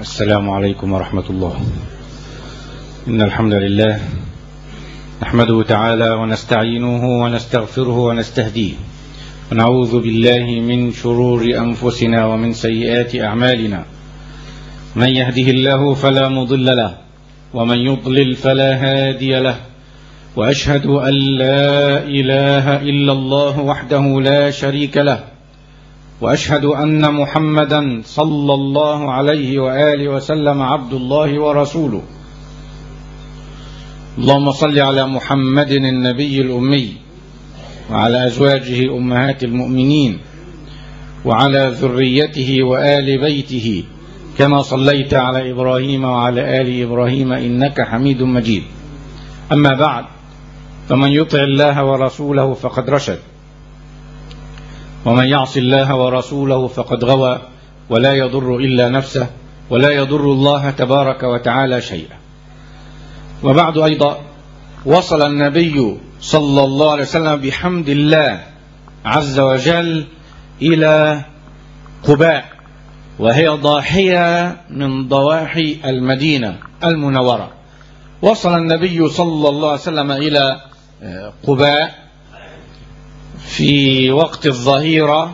السلام عليكم ورحمة الله إن الحمد لله نحمده تعالى ونستعينه ونستغفره ونستهديه ونعوذ بالله من شرور أنفسنا ومن سيئات أعمالنا من يهده الله فلا مضل له ومن يضلل فلا هادي له وأشهد أن لا إله إلا الله وحده لا شريك له واشهد ان محمدا صلى الله عليه واله وسلم عبد الله ورسوله اللهم صل على محمد النبي الامي وعلى ازواجه امهات المؤمنين وعلى ذريته وال بيته كما صليت على ابراهيم وعلى ال ابراهيم انك حميد مجيد اما بعد فمن يطع الله ورسوله فقد رشد ومن يعص الله ورسوله فقد غوى ولا يضر الا نفسه ولا يضر الله تبارك وتعالى شيئا وبعد ايضا وصل النبي صلى الله عليه وسلم بحمد الله عز وجل الى قباء وهي ضاحيه من ضواحي المدينه المنوره وصل النبي صلى الله عليه وسلم الى قباء في وقت الظهيرة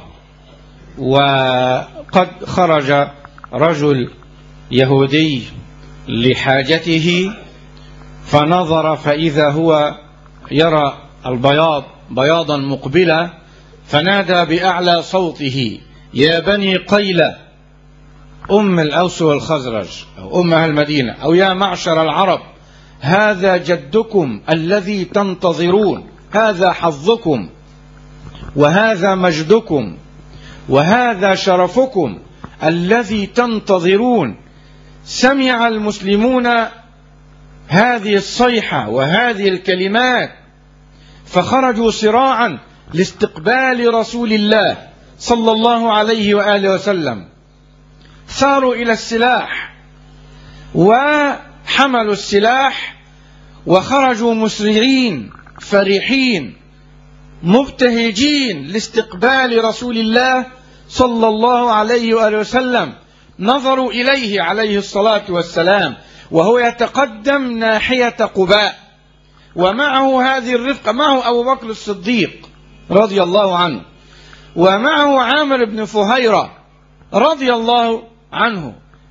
وقد خرج رجل يهودي لحاجته فنظر فإذا هو يرى البياض بياضا مقبلا فنادى بأعلى صوته يا بني قيلة أم الأوس والخزرج أو أم أهل المدينة أو يا معشر العرب هذا جدكم الذي تنتظرون هذا حظكم وهذا مجدكم وهذا شرفكم الذي تنتظرون سمع المسلمون هذه الصيحه وهذه الكلمات فخرجوا صراعا لاستقبال رسول الله صلى الله عليه واله وسلم ساروا الى السلاح وحملوا السلاح وخرجوا مسرعين فرحين مبتهجين لاستقبال رسول الله صلى الله عليه واله وسلم نظروا اليه عليه الصلاه والسلام وهو يتقدم ناحيه قباء ومعه هذه الرفقه معه ابو بكر الصديق رضي الله عنه ومعه عامر بن فهيره رضي الله عنه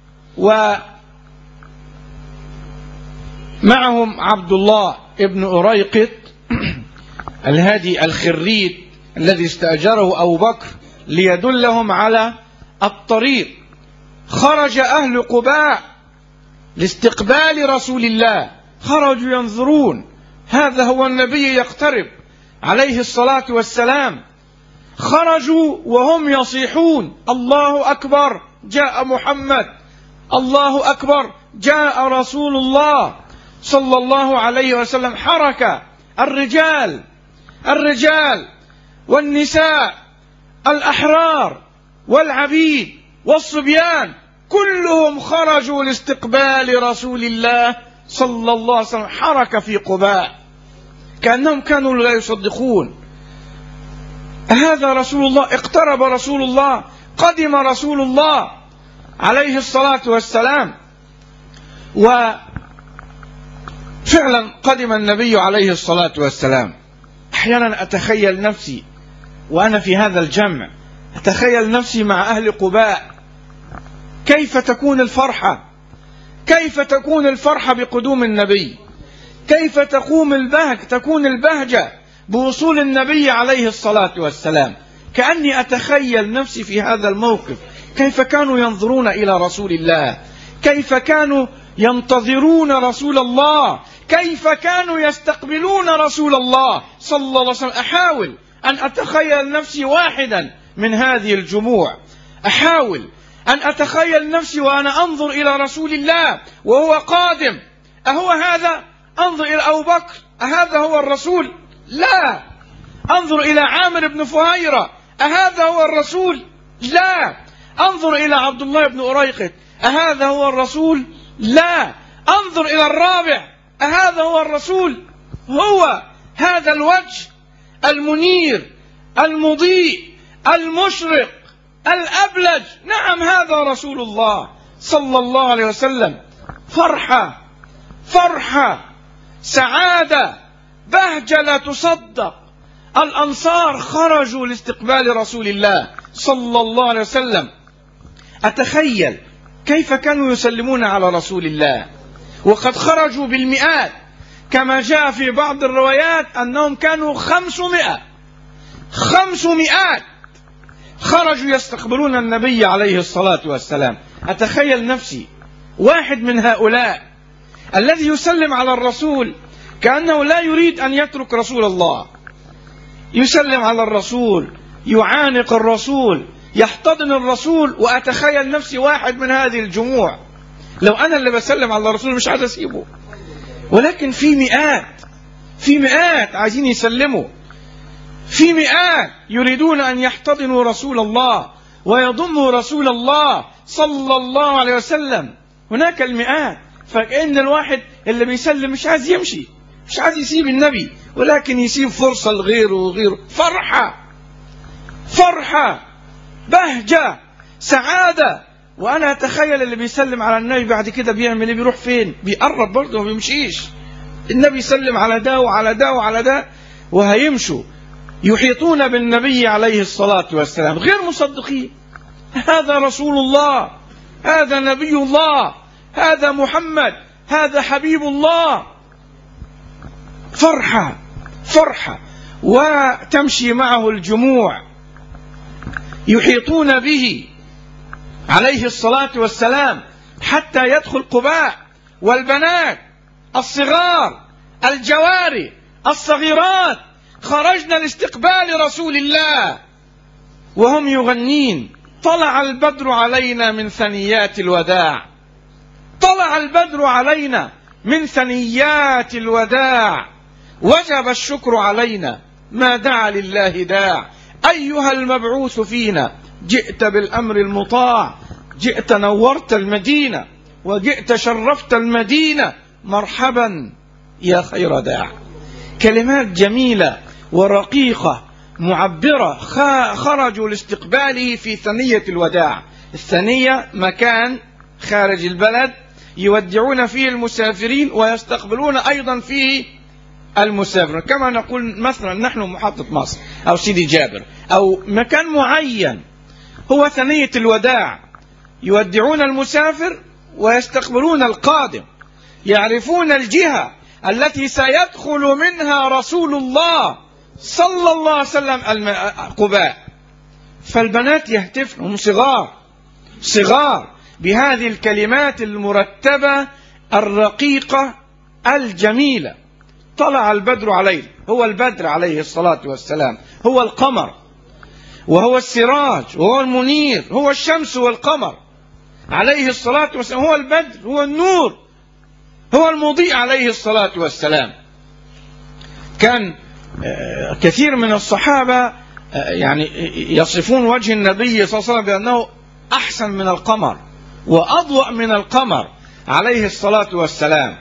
ومعهم عبد الله بن أريقط الهادي الخريت الذي استأجره أبو بكر ليدلهم على الطريق خرج أهل قباء لاستقبال رسول الله خرجوا ينظرون هذا هو النبي يقترب عليه الصلاة والسلام خرجوا وهم يصيحون الله أكبر جاء محمد الله أكبر جاء رسول الله صلى الله عليه وسلم حركة الرجال الرجال والنساء الأحرار والعبيد والصبيان كلهم خرجوا لاستقبال رسول الله صلى الله عليه وسلم حركة في قباء كأنهم كانوا لا يصدقون هذا رسول الله اقترب رسول الله قدم رسول الله عليه الصلاة والسلام وفعلا قدم النبي عليه الصلاة والسلام احيانا اتخيل نفسي وانا في هذا الجمع اتخيل نفسي مع اهل قباء كيف تكون الفرحه كيف تكون الفرحه بقدوم النبي كيف تقوم البهج تكون البهجه بوصول النبي عليه الصلاه والسلام كاني اتخيل نفسي في هذا الموقف كيف كانوا ينظرون الى رسول الله كيف كانوا ينتظرون رسول الله كيف كانوا يستقبلون رسول الله صلى الله عليه وسلم احاول ان اتخيل نفسي واحدا من هذه الجموع احاول ان اتخيل نفسي وانا انظر الى رسول الله وهو قادم اهو هذا انظر الى ابو بكر اهذا هو الرسول لا انظر الى عامر بن فهيره اهذا هو الرسول لا انظر الى عبد الله بن اريقط اهذا هو الرسول لا انظر الى الرابع أهذا هو الرسول هو هذا الوجه المنير المضيء المشرق الأبلج نعم هذا رسول الله صلى الله عليه وسلم فرحة فرحة سعادة بهجة لا تصدق الأنصار خرجوا لاستقبال رسول الله صلى الله عليه وسلم أتخيل كيف كانوا يسلمون على رسول الله وقد خرجوا بالمئات كما جاء في بعض الروايات أنهم كانوا خمسمائة خمسمائات خرجوا يستقبلون النبي عليه الصلاة والسلام أتخيل نفسي واحد من هؤلاء الذي يسلم على الرسول كأنه لا يريد أن يترك رسول الله يسلم على الرسول يعانق الرسول يحتضن الرسول وأتخيل نفسي واحد من هذه الجموع لو أنا اللي بسلم على الرسول مش عايز أسيبه ولكن في مئات في مئات عايزين يسلموا في مئات يريدون أن يحتضنوا رسول الله ويضموا رسول الله صلى الله عليه وسلم هناك المئات فكأن الواحد اللي بيسلم مش عايز يمشي مش عايز يسيب النبي ولكن يسيب فرصة لغيره وغيره فرحة فرحة بهجة سعادة وأنا أتخيل اللي بيسلم على النبي بعد كده بيعمل إيه بيروح فين بيقرب برضه ما بيمشيش النبي يسلم على ده وعلى ده وعلى ده وهيمشوا يحيطون بالنبي عليه الصلاة والسلام غير مصدقين هذا رسول الله هذا نبي الله هذا محمد هذا حبيب الله فرحة فرحة وتمشي معه الجموع يحيطون به عليه الصلاة والسلام حتى يدخل قباء والبنات الصغار الجواري الصغيرات خرجنا لاستقبال رسول الله وهم يغنين طلع البدر علينا من ثنيات الوداع طلع البدر علينا من ثنيات الوداع وجب الشكر علينا ما دعا لله داع أيها المبعوث فينا جئت بالأمر المطاع جئت نورت المدينة وجئت شرفت المدينة مرحبا يا خير داع كلمات جميلة ورقيقة معبرة خرجوا لاستقباله في ثنية الوداع الثنية مكان خارج البلد يودعون فيه المسافرين ويستقبلون أيضا فيه المسافر كما نقول مثلا نحن محطة مصر أو سيدي جابر أو مكان معين هو ثنية الوداع يودعون المسافر ويستقبلون القادم يعرفون الجهة التي سيدخل منها رسول الله صلى الله عليه وسلم قباء فالبنات يهتفن هم صغار صغار بهذه الكلمات المرتبة الرقيقة الجميلة طلع البدر عليه هو البدر عليه الصلاة والسلام هو القمر وهو السراج وهو المنير هو الشمس والقمر عليه الصلاة والسلام هو البدر هو النور هو المضيء عليه الصلاة والسلام كان كثير من الصحابة يعني يصفون وجه النبي صلى الله عليه وسلم بأنه أحسن من القمر وأضوأ من القمر عليه الصلاة والسلام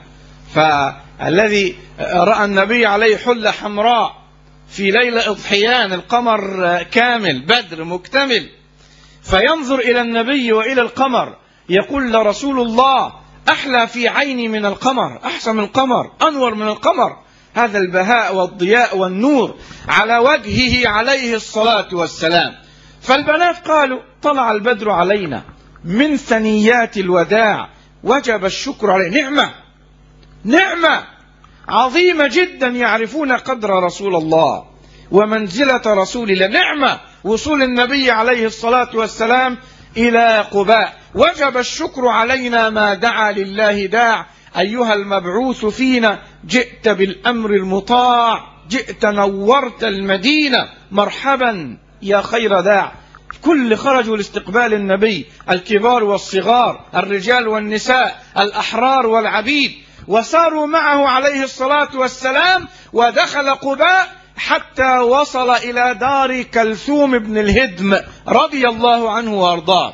فالذي رأى النبي عليه حلة حمراء في ليلة إضحيان القمر كامل بدر مكتمل فينظر إلى النبي وإلى القمر يقول لرسول الله أحلى في عيني من القمر أحسن من القمر أنور من القمر هذا البهاء والضياء والنور على وجهه عليه الصلاة والسلام فالبنات قالوا طلع البدر علينا من ثنيات الوداع وجب الشكر عليه نعمة نعمة عظيمة جدا يعرفون قدر رسول الله ومنزلة رسول الله نعمة وصول النبي عليه الصلاة والسلام إلى قباء وجب الشكر علينا ما دعا لله داع أيها المبعوث فينا جئت بالأمر المطاع جئت نورت المدينة مرحبا يا خير داع كل خرجوا لاستقبال النبي الكبار والصغار الرجال والنساء الأحرار والعبيد وساروا معه عليه الصلاة والسلام ودخل قباء حتى وصل إلى دار كلثوم بن الهدم رضي الله عنه وأرضاه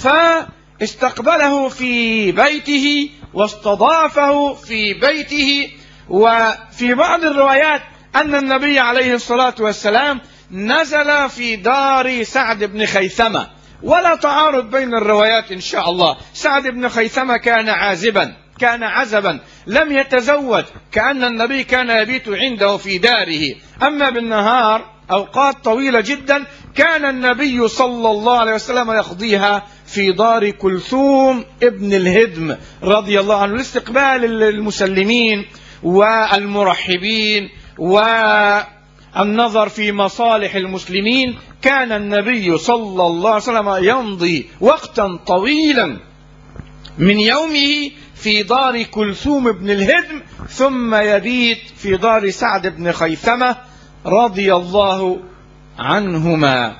فاستقبله في بيته واستضافه في بيته وفي بعض الروايات أن النبي عليه الصلاة والسلام نزل في دار سعد بن خيثمة ولا تعارض بين الروايات إن شاء الله سعد بن خيثمة كان عازبا كان عزبا لم يتزوج كأن النبي كان يبيت عنده في داره أما بالنهار أوقات طويلة جدا كان النبي صلى الله عليه وسلم يقضيها في دار كلثوم ابن الهدم رضي الله عنه لاستقبال المسلمين والمرحبين والنظر في مصالح المسلمين كان النبي صلى الله عليه وسلم يمضي وقتا طويلا من يومه في دار كلثوم بن الهدم ثم يبيت في دار سعد بن خيثمة رضي الله عنهما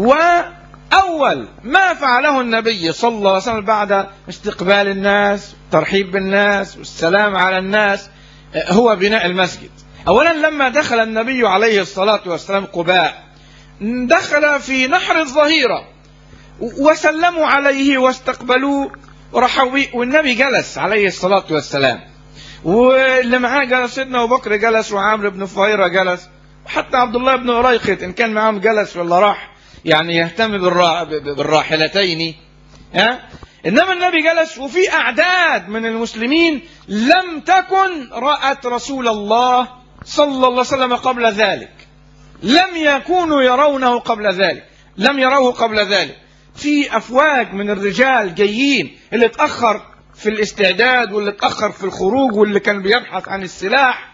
وأول ما فعله النبي صلى الله عليه وسلم بعد استقبال الناس ترحيب بالناس والسلام على الناس هو بناء المسجد أولا لما دخل النبي عليه الصلاة والسلام قباء دخل في نحر الظهيرة وسلموا عليه واستقبلوه ورحبوا والنبي جلس عليه الصلاة والسلام واللي معاه جلس سيدنا أبو بكر جلس وعامر بن فهيرة جلس وحتى عبد الله بن أريقط إن كان معاهم جلس ولا راح يعني يهتم بالرا... بالراحلتين ها إنما النبي جلس وفي أعداد من المسلمين لم تكن رأت رسول الله صلى الله عليه وسلم قبل ذلك لم يكونوا يرونه قبل ذلك لم يروه قبل ذلك في افواج من الرجال جايين اللي اتاخر في الاستعداد واللي اتاخر في الخروج واللي كان بيبحث عن السلاح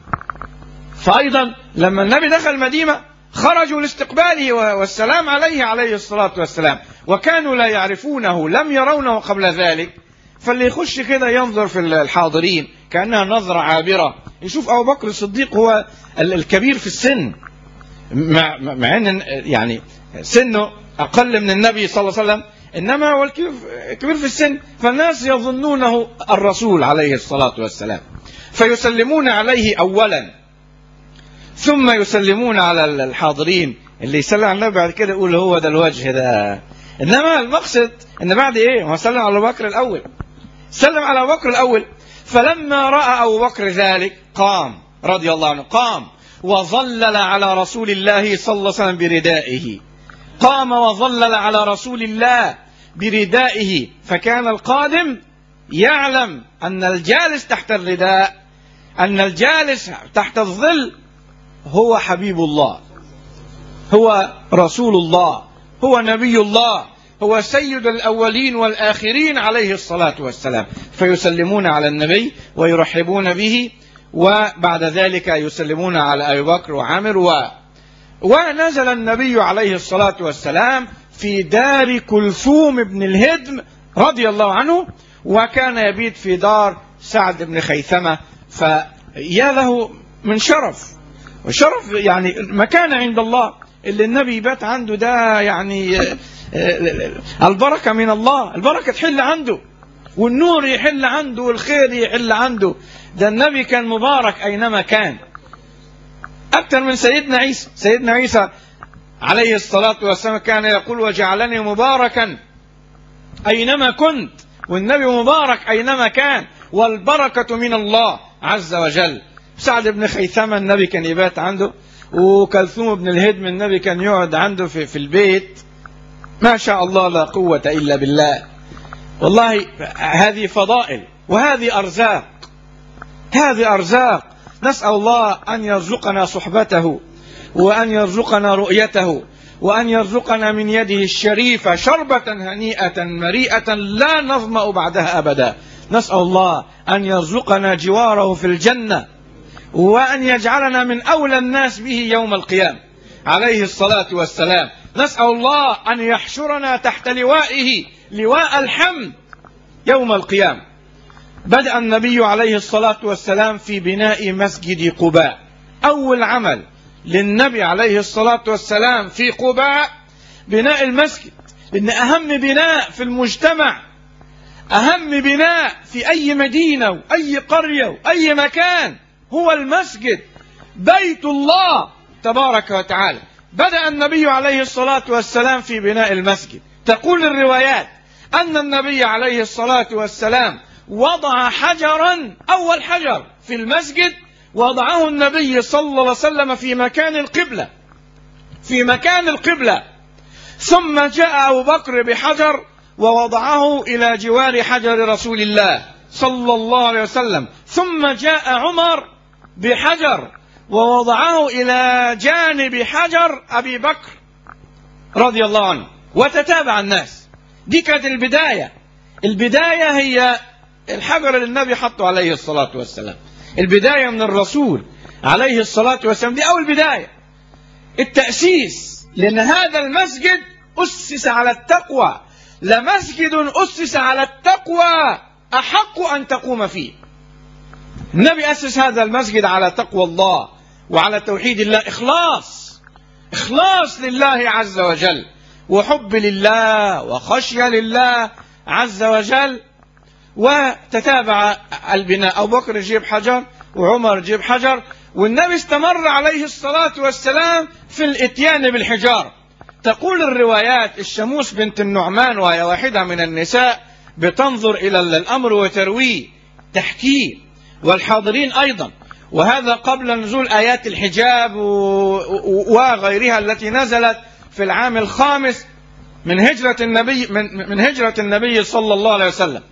فايضا لما النبي دخل المدينه خرجوا لاستقباله والسلام عليه عليه الصلاه والسلام وكانوا لا يعرفونه لم يرونه قبل ذلك فاللي يخش كده ينظر في الحاضرين كانها نظره عابره يشوف ابو بكر الصديق هو الكبير في السن مع مع ان يعني سنه أقل من النبي صلى الله عليه وسلم إنما هو الكبير في السن فالناس يظنونه الرسول عليه الصلاة والسلام فيسلمون عليه أولا ثم يسلمون على الحاضرين اللي يسلم على النبي بعد كده يقول هو ده الوجه ده إنما المقصد إن بعد إيه هو سلم على أبو بكر الأول سلم على أبو بكر الأول فلما رأى أبو بكر ذلك قام رضي الله عنه قام وظلل على رسول الله صلى الله عليه وسلم بردائه قام وظلل على رسول الله بردائه فكان القادم يعلم أن الجالس تحت الرداء أن الجالس تحت الظل هو حبيب الله هو رسول الله هو نبي الله هو سيد الأولين والآخرين عليه الصلاة والسلام فيسلمون على النبي ويرحبون به وبعد ذلك يسلمون على أبي بكر وعامر و ونزل النبي عليه الصلاة والسلام في دار كلثوم بن الهدم رضي الله عنه وكان يبيت في دار سعد بن خيثمة فيا له من شرف وشرف يعني مكانة عند الله اللي النبي بات عنده ده يعني البركة من الله البركة تحل عنده والنور يحل عنده والخير يحل عنده ده النبي كان مبارك أينما كان أكثر من سيدنا عيسى سيدنا عيسى عليه الصلاة والسلام كان يقول وجعلني مباركا أينما كنت والنبي مبارك أينما كان والبركة من الله عز وجل سعد بن خيثمة النبي كان يبات عنده وكلثوم بن الهدم النبي كان يقعد عنده في, في البيت ما شاء الله لا قوة إلا بالله والله هذه فضائل وهذه أرزاق هذه أرزاق نسأل الله أن يرزقنا صحبته وأن يرزقنا رؤيته وأن يرزقنا من يده الشريفة شربة هنيئة مريئة لا نظمأ بعدها أبدا نسأل الله أن يرزقنا جواره في الجنة وأن يجعلنا من أولى الناس به يوم القيامة عليه الصلاة والسلام نسأل الله أن يحشرنا تحت لوائه لواء الحمد يوم القيامة بدأ النبي عليه الصلاة والسلام في بناء مسجد قباء أول عمل للنبي عليه الصلاة والسلام في قباء بناء المسجد لأن أهم بناء في المجتمع أهم بناء في أي مدينة وأي قرية وأي مكان هو المسجد بيت الله تبارك وتعالى بدأ النبي عليه الصلاة والسلام في بناء المسجد تقول الروايات أن النبي عليه الصلاة والسلام وضع حجرا أول حجر في المسجد وضعه النبي صلى الله عليه وسلم في مكان القبلة في مكان القبلة ثم جاء أبو بكر بحجر ووضعه إلى جوار حجر رسول الله صلى الله عليه وسلم ثم جاء عمر بحجر ووضعه إلى جانب حجر أبي بكر رضي الله عنه وتتابع الناس دي كانت البداية البداية هي الحجر اللي النبي حطه عليه الصلاة والسلام البداية من الرسول عليه الصلاة والسلام دي أول بداية التأسيس لأن هذا المسجد أسس على التقوى لمسجد أسس على التقوى أحق أن تقوم فيه النبي أسس هذا المسجد على تقوى الله وعلى توحيد الله إخلاص إخلاص لله عز وجل وحب لله وخشية لله عز وجل وتتابع البناء أبو بكر يجيب حجر وعمر يجيب حجر والنبي استمر عليه الصلاة والسلام في الاتيان بالحجار تقول الروايات الشموس بنت النعمان وهي واحدة من النساء بتنظر إلى الأمر وترويه تحكيه والحاضرين أيضا وهذا قبل نزول آيات الحجاب وغيرها التي نزلت في العام الخامس من هجرة النبي من, من هجرة النبي صلى الله عليه وسلم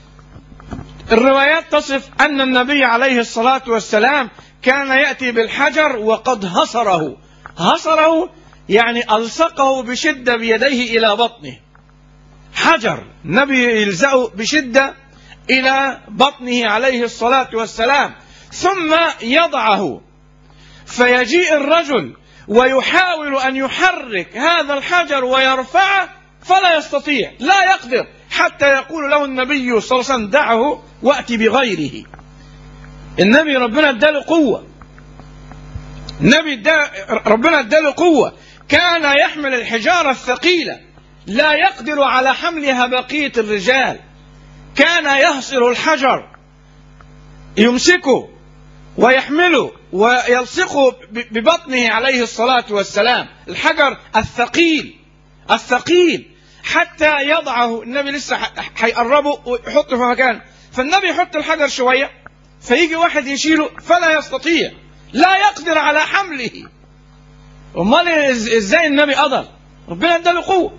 الروايات تصف أن النبي عليه الصلاة والسلام كان يأتي بالحجر وقد هصره هصره يعني ألصقه بشدة بيديه إلى بطنه حجر النبي يلزقه بشدة إلى بطنه عليه الصلاة والسلام ثم يضعه فيجيء الرجل ويحاول أن يحرك هذا الحجر ويرفعه فلا يستطيع لا يقدر حتى يقول له النبي صلى الله عليه وسلم دعه وأتي بغيره النبي ربنا اداله قوة النبي دا ربنا اداله قوة كان يحمل الحجارة الثقيلة لا يقدر على حملها بقية الرجال كان يهصر الحجر يمسكه ويحمله ويلصقه ببطنه عليه الصلاة والسلام الحجر الثقيل الثقيل حتى يضعه النبي لسه هيقربه ويحطه في مكان فالنبي يحط الحجر شوية فيجي واحد يشيله فلا يستطيع لا يقدر على حمله امال ازاي النبي قدر ربنا اداله قوه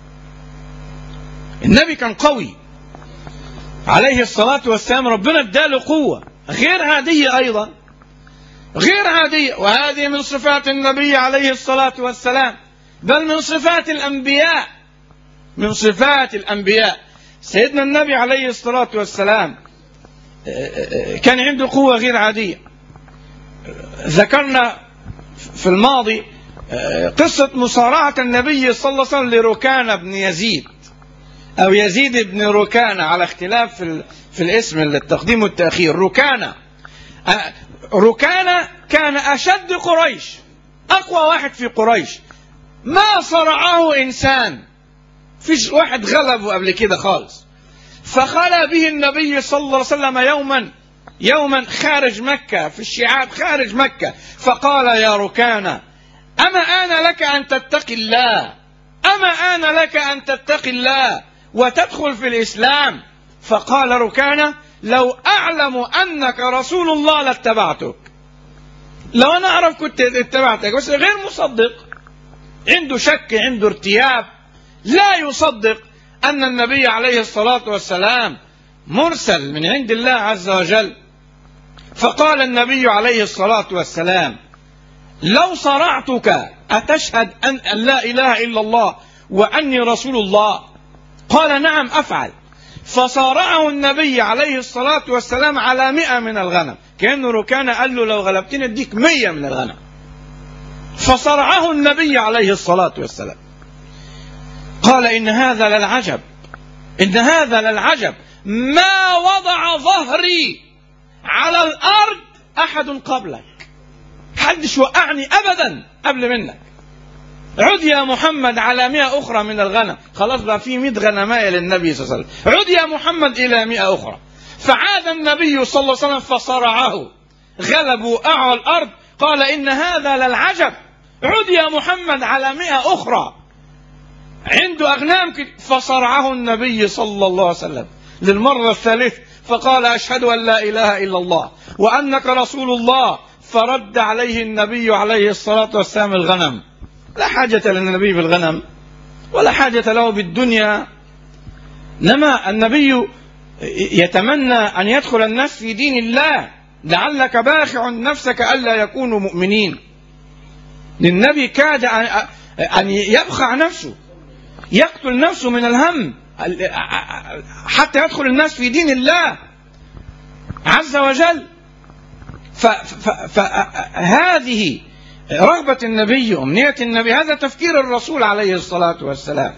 النبي كان قوي عليه الصلاة والسلام ربنا اداله قوة غير عادية أيضا غير عادية وهذه من صفات النبي عليه الصلاة والسلام بل من صفات الأنبياء من صفات الأنبياء سيدنا النبي عليه الصلاة والسلام كان عنده قوة غير عادية ذكرنا في الماضي قصة مصارعة النبي صلى الله عليه وسلم لركان بن يزيد أو يزيد بن ركانة على اختلاف في, في الاسم التقديم والتأخير ركانة ركانة كان أشد قريش أقوى واحد في قريش ما صرعه إنسان فيش واحد غلبه قبل كده خالص فخلى به النبي صلى الله عليه وسلم يوما يوما خارج مكة في الشعاب خارج مكة فقال يا ركانة أما آن لك أن تتقي الله أما آن لك أن تتقي الله وتدخل في الإسلام فقال ركانة لو أعلم أنك رسول الله لاتبعتك لو أنا أعرف كنت اتبعتك بس غير مصدق عنده شك عنده ارتياب لا يصدق أن النبي عليه الصلاة والسلام مرسل من عند الله عز وجل فقال النبي عليه الصلاة والسلام لو صرعتك أتشهد أن لا إله إلا الله وأني رسول الله قال نعم أفعل فصارعه النبي عليه الصلاة والسلام على مئة من الغنم كأنه ركان قال له لو غلبتني اديك مية من الغنم فصرعه النبي عليه الصلاة والسلام قال إن هذا للعجب إن هذا للعجب ما وضع ظهري على الأرض أحد قبلك حدش وقعني أبدا قبل منك عد يا محمد على مئة أخرى من الغنم خلاص بقى في مئة غنماية للنبي صلى الله عليه وسلم عد يا محمد إلى مئة أخرى فعاد النبي صلى الله عليه وسلم فصرعه غلبوا أعلى الأرض قال إن هذا للعجب عد يا محمد على مئة أخرى عنده أغنام فصرعه النبي صلى الله عليه وسلم للمرة الثالثة فقال أشهد أن لا إله إلا الله وأنك رسول الله فرد عليه النبي عليه الصلاة والسلام الغنم لا حاجة للنبي بالغنم ولا حاجة له بالدنيا إنما النبي يتمنى أن يدخل الناس في دين الله لعلك باخع نفسك ألا يكونوا مؤمنين للنبي كاد أن يبخع نفسه يقتل نفسه من الهم حتى يدخل الناس في دين الله عز وجل فهذه رغبة النبي أمنية النبي هذا تفكير الرسول عليه الصلاة والسلام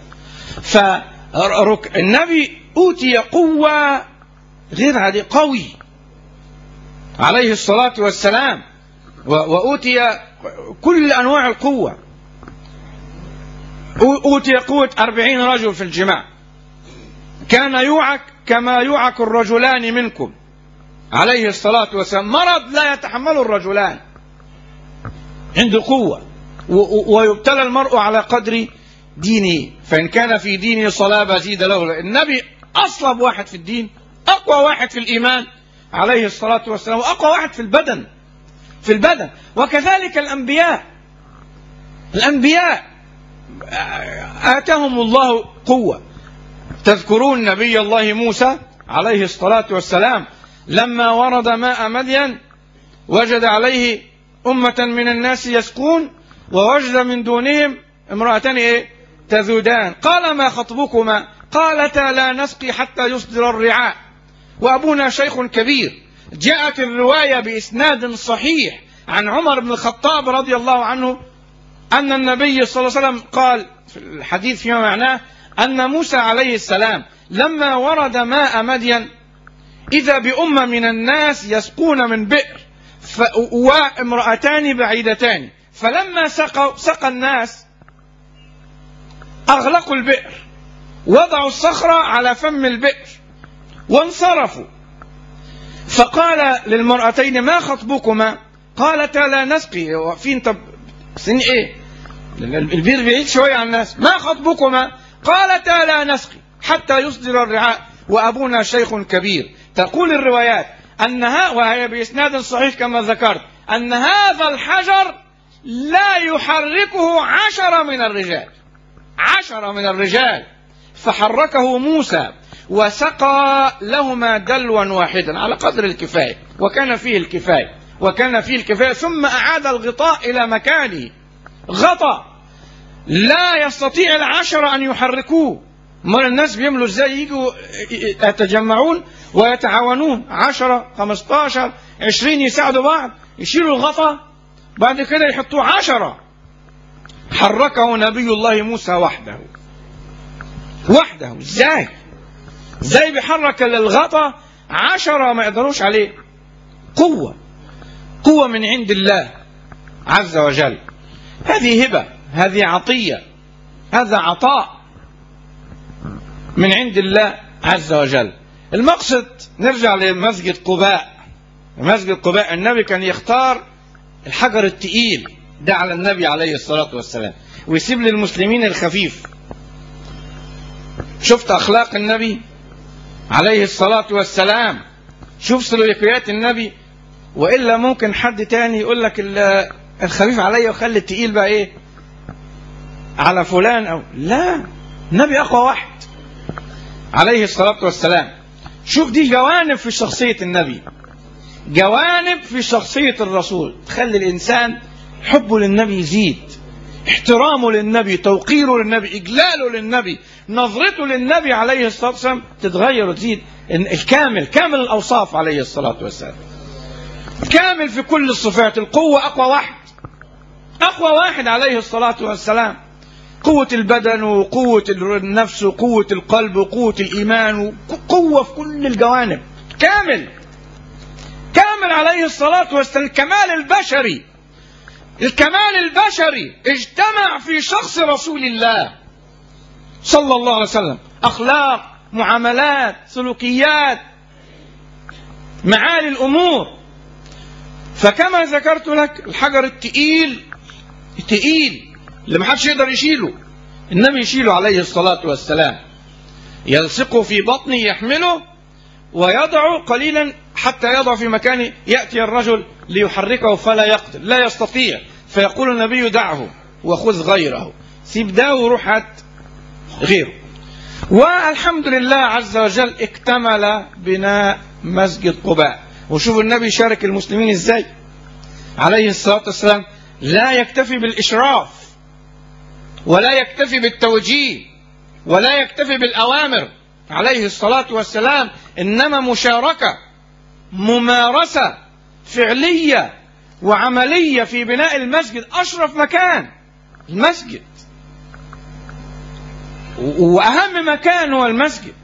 فالنبي أوتي قوة غير هذه قوي عليه الصلاة والسلام وأوتي كل أنواع القوة أوتي قوة أربعين رجل في الجماع كان يوعك كما يوعك الرجلان منكم عليه الصلاة والسلام مرض لا يتحمله الرجلان عنده قوة ويبتلى المرء على قدر دينه فإن كان في دينه صلابة زيد له النبي أصلب واحد في الدين أقوى واحد في الإيمان عليه الصلاة والسلام وأقوى واحد في البدن في البدن وكذلك الأنبياء الأنبياء آتاهم الله قوة تذكرون نبي الله موسى عليه الصلاة والسلام لما ورد ماء مدين وجد عليه أمة من الناس يسقون ووجد من دونهم امرأتان إيه؟ تذودان قال ما خطبكما قالتا لا نسقي حتى يصدر الرعاء وأبونا شيخ كبير جاءت الرواية بإسناد صحيح عن عمر بن الخطاب رضي الله عنه أن النبي صلى الله عليه وسلم قال في الحديث فيما معناه أن موسى عليه السلام لما ورد ماء مدين إذا بأمة من الناس يسقون من بئر وامرأتان بعيدتان فلما سقوا سقى الناس أغلقوا البئر وضعوا الصخرة على فم البئر وانصرفوا فقال للمرأتين ما خطبكما قالتا لا نسقي واقفين طب سن ايه البير بعيد شوية عن الناس ما خطبكما قالتا لا نسقي حتى يصدر الرعاء وأبونا شيخ كبير تقول الروايات أنها وهي بإسناد صحيح كما ذكرت أن هذا الحجر لا يحركه عشرة من الرجال عشرة من الرجال فحركه موسى وسقى لهما دلوا واحدا على قدر الكفاية وكان فيه الكفاية وكان فيه الكفاية ثم أعاد الغطاء إلى مكانه غطى لا يستطيع العشرة أن يحركوه ما الناس بيعملوا ازاي يجوا يتجمعون ويتعاونون عشرة خمستاشر عشرين يساعدوا بعض يشيلوا الغطا بعد كده يحطوه عشرة حركه نبي الله موسى وحده وحده ازاي ازاي بيحرك الغطا عشرة ما يقدروش عليه قوة قوة من عند الله عز وجل هذه هبة هذه عطية هذا عطاء من عند الله عز وجل المقصد نرجع لمسجد قباء مسجد قباء النبي كان يختار الحجر التقيل ده على النبي عليه الصلاة والسلام ويسيب للمسلمين الخفيف شفت أخلاق النبي عليه الصلاة والسلام شوف سلوكيات النبي وإلا ممكن حد تاني يقول لك الخفيف عليا وخلي التقيل بقى إيه على فلان أو لا النبي أقوى واحد عليه الصلاة والسلام شوف دي جوانب في شخصية النبي جوانب في شخصية الرسول تخلي الإنسان حبه للنبي يزيد احترامه للنبي توقيره للنبي إجلاله للنبي نظرته للنبي عليه الصلاة والسلام تتغير وتزيد الكامل كامل الأوصاف عليه الصلاة والسلام كامل في كل الصفات القوة أقوى واحد أقوى واحد عليه الصلاة والسلام قوة البدن وقوة النفس وقوة القلب وقوة الإيمان وقوة في كل الجوانب كامل كامل عليه الصلاة والسلام الكمال البشري الكمال البشري اجتمع في شخص رسول الله صلى الله عليه وسلم أخلاق معاملات سلوكيات معالي الأمور فكما ذكرت لك الحجر التقيل التقيل اللي ما حدش يقدر يشيله النبي يشيله عليه الصلاة والسلام يلصقه في بطنه يحمله ويضع قليلا حتى يضع في مكانه يأتي الرجل ليحركه فلا يقدر لا يستطيع فيقول النبي دعه وخذ غيره سيب ده وروح هات غيره والحمد لله عز وجل اكتمل بناء مسجد قباء وشوفوا النبي شارك المسلمين ازاي عليه الصلاة والسلام لا يكتفي بالإشراف ولا يكتفي بالتوجيه ولا يكتفي بالأوامر عليه الصلاة والسلام إنما مشاركة ممارسة فعلية وعملية في بناء المسجد أشرف مكان المسجد وأهم مكان هو المسجد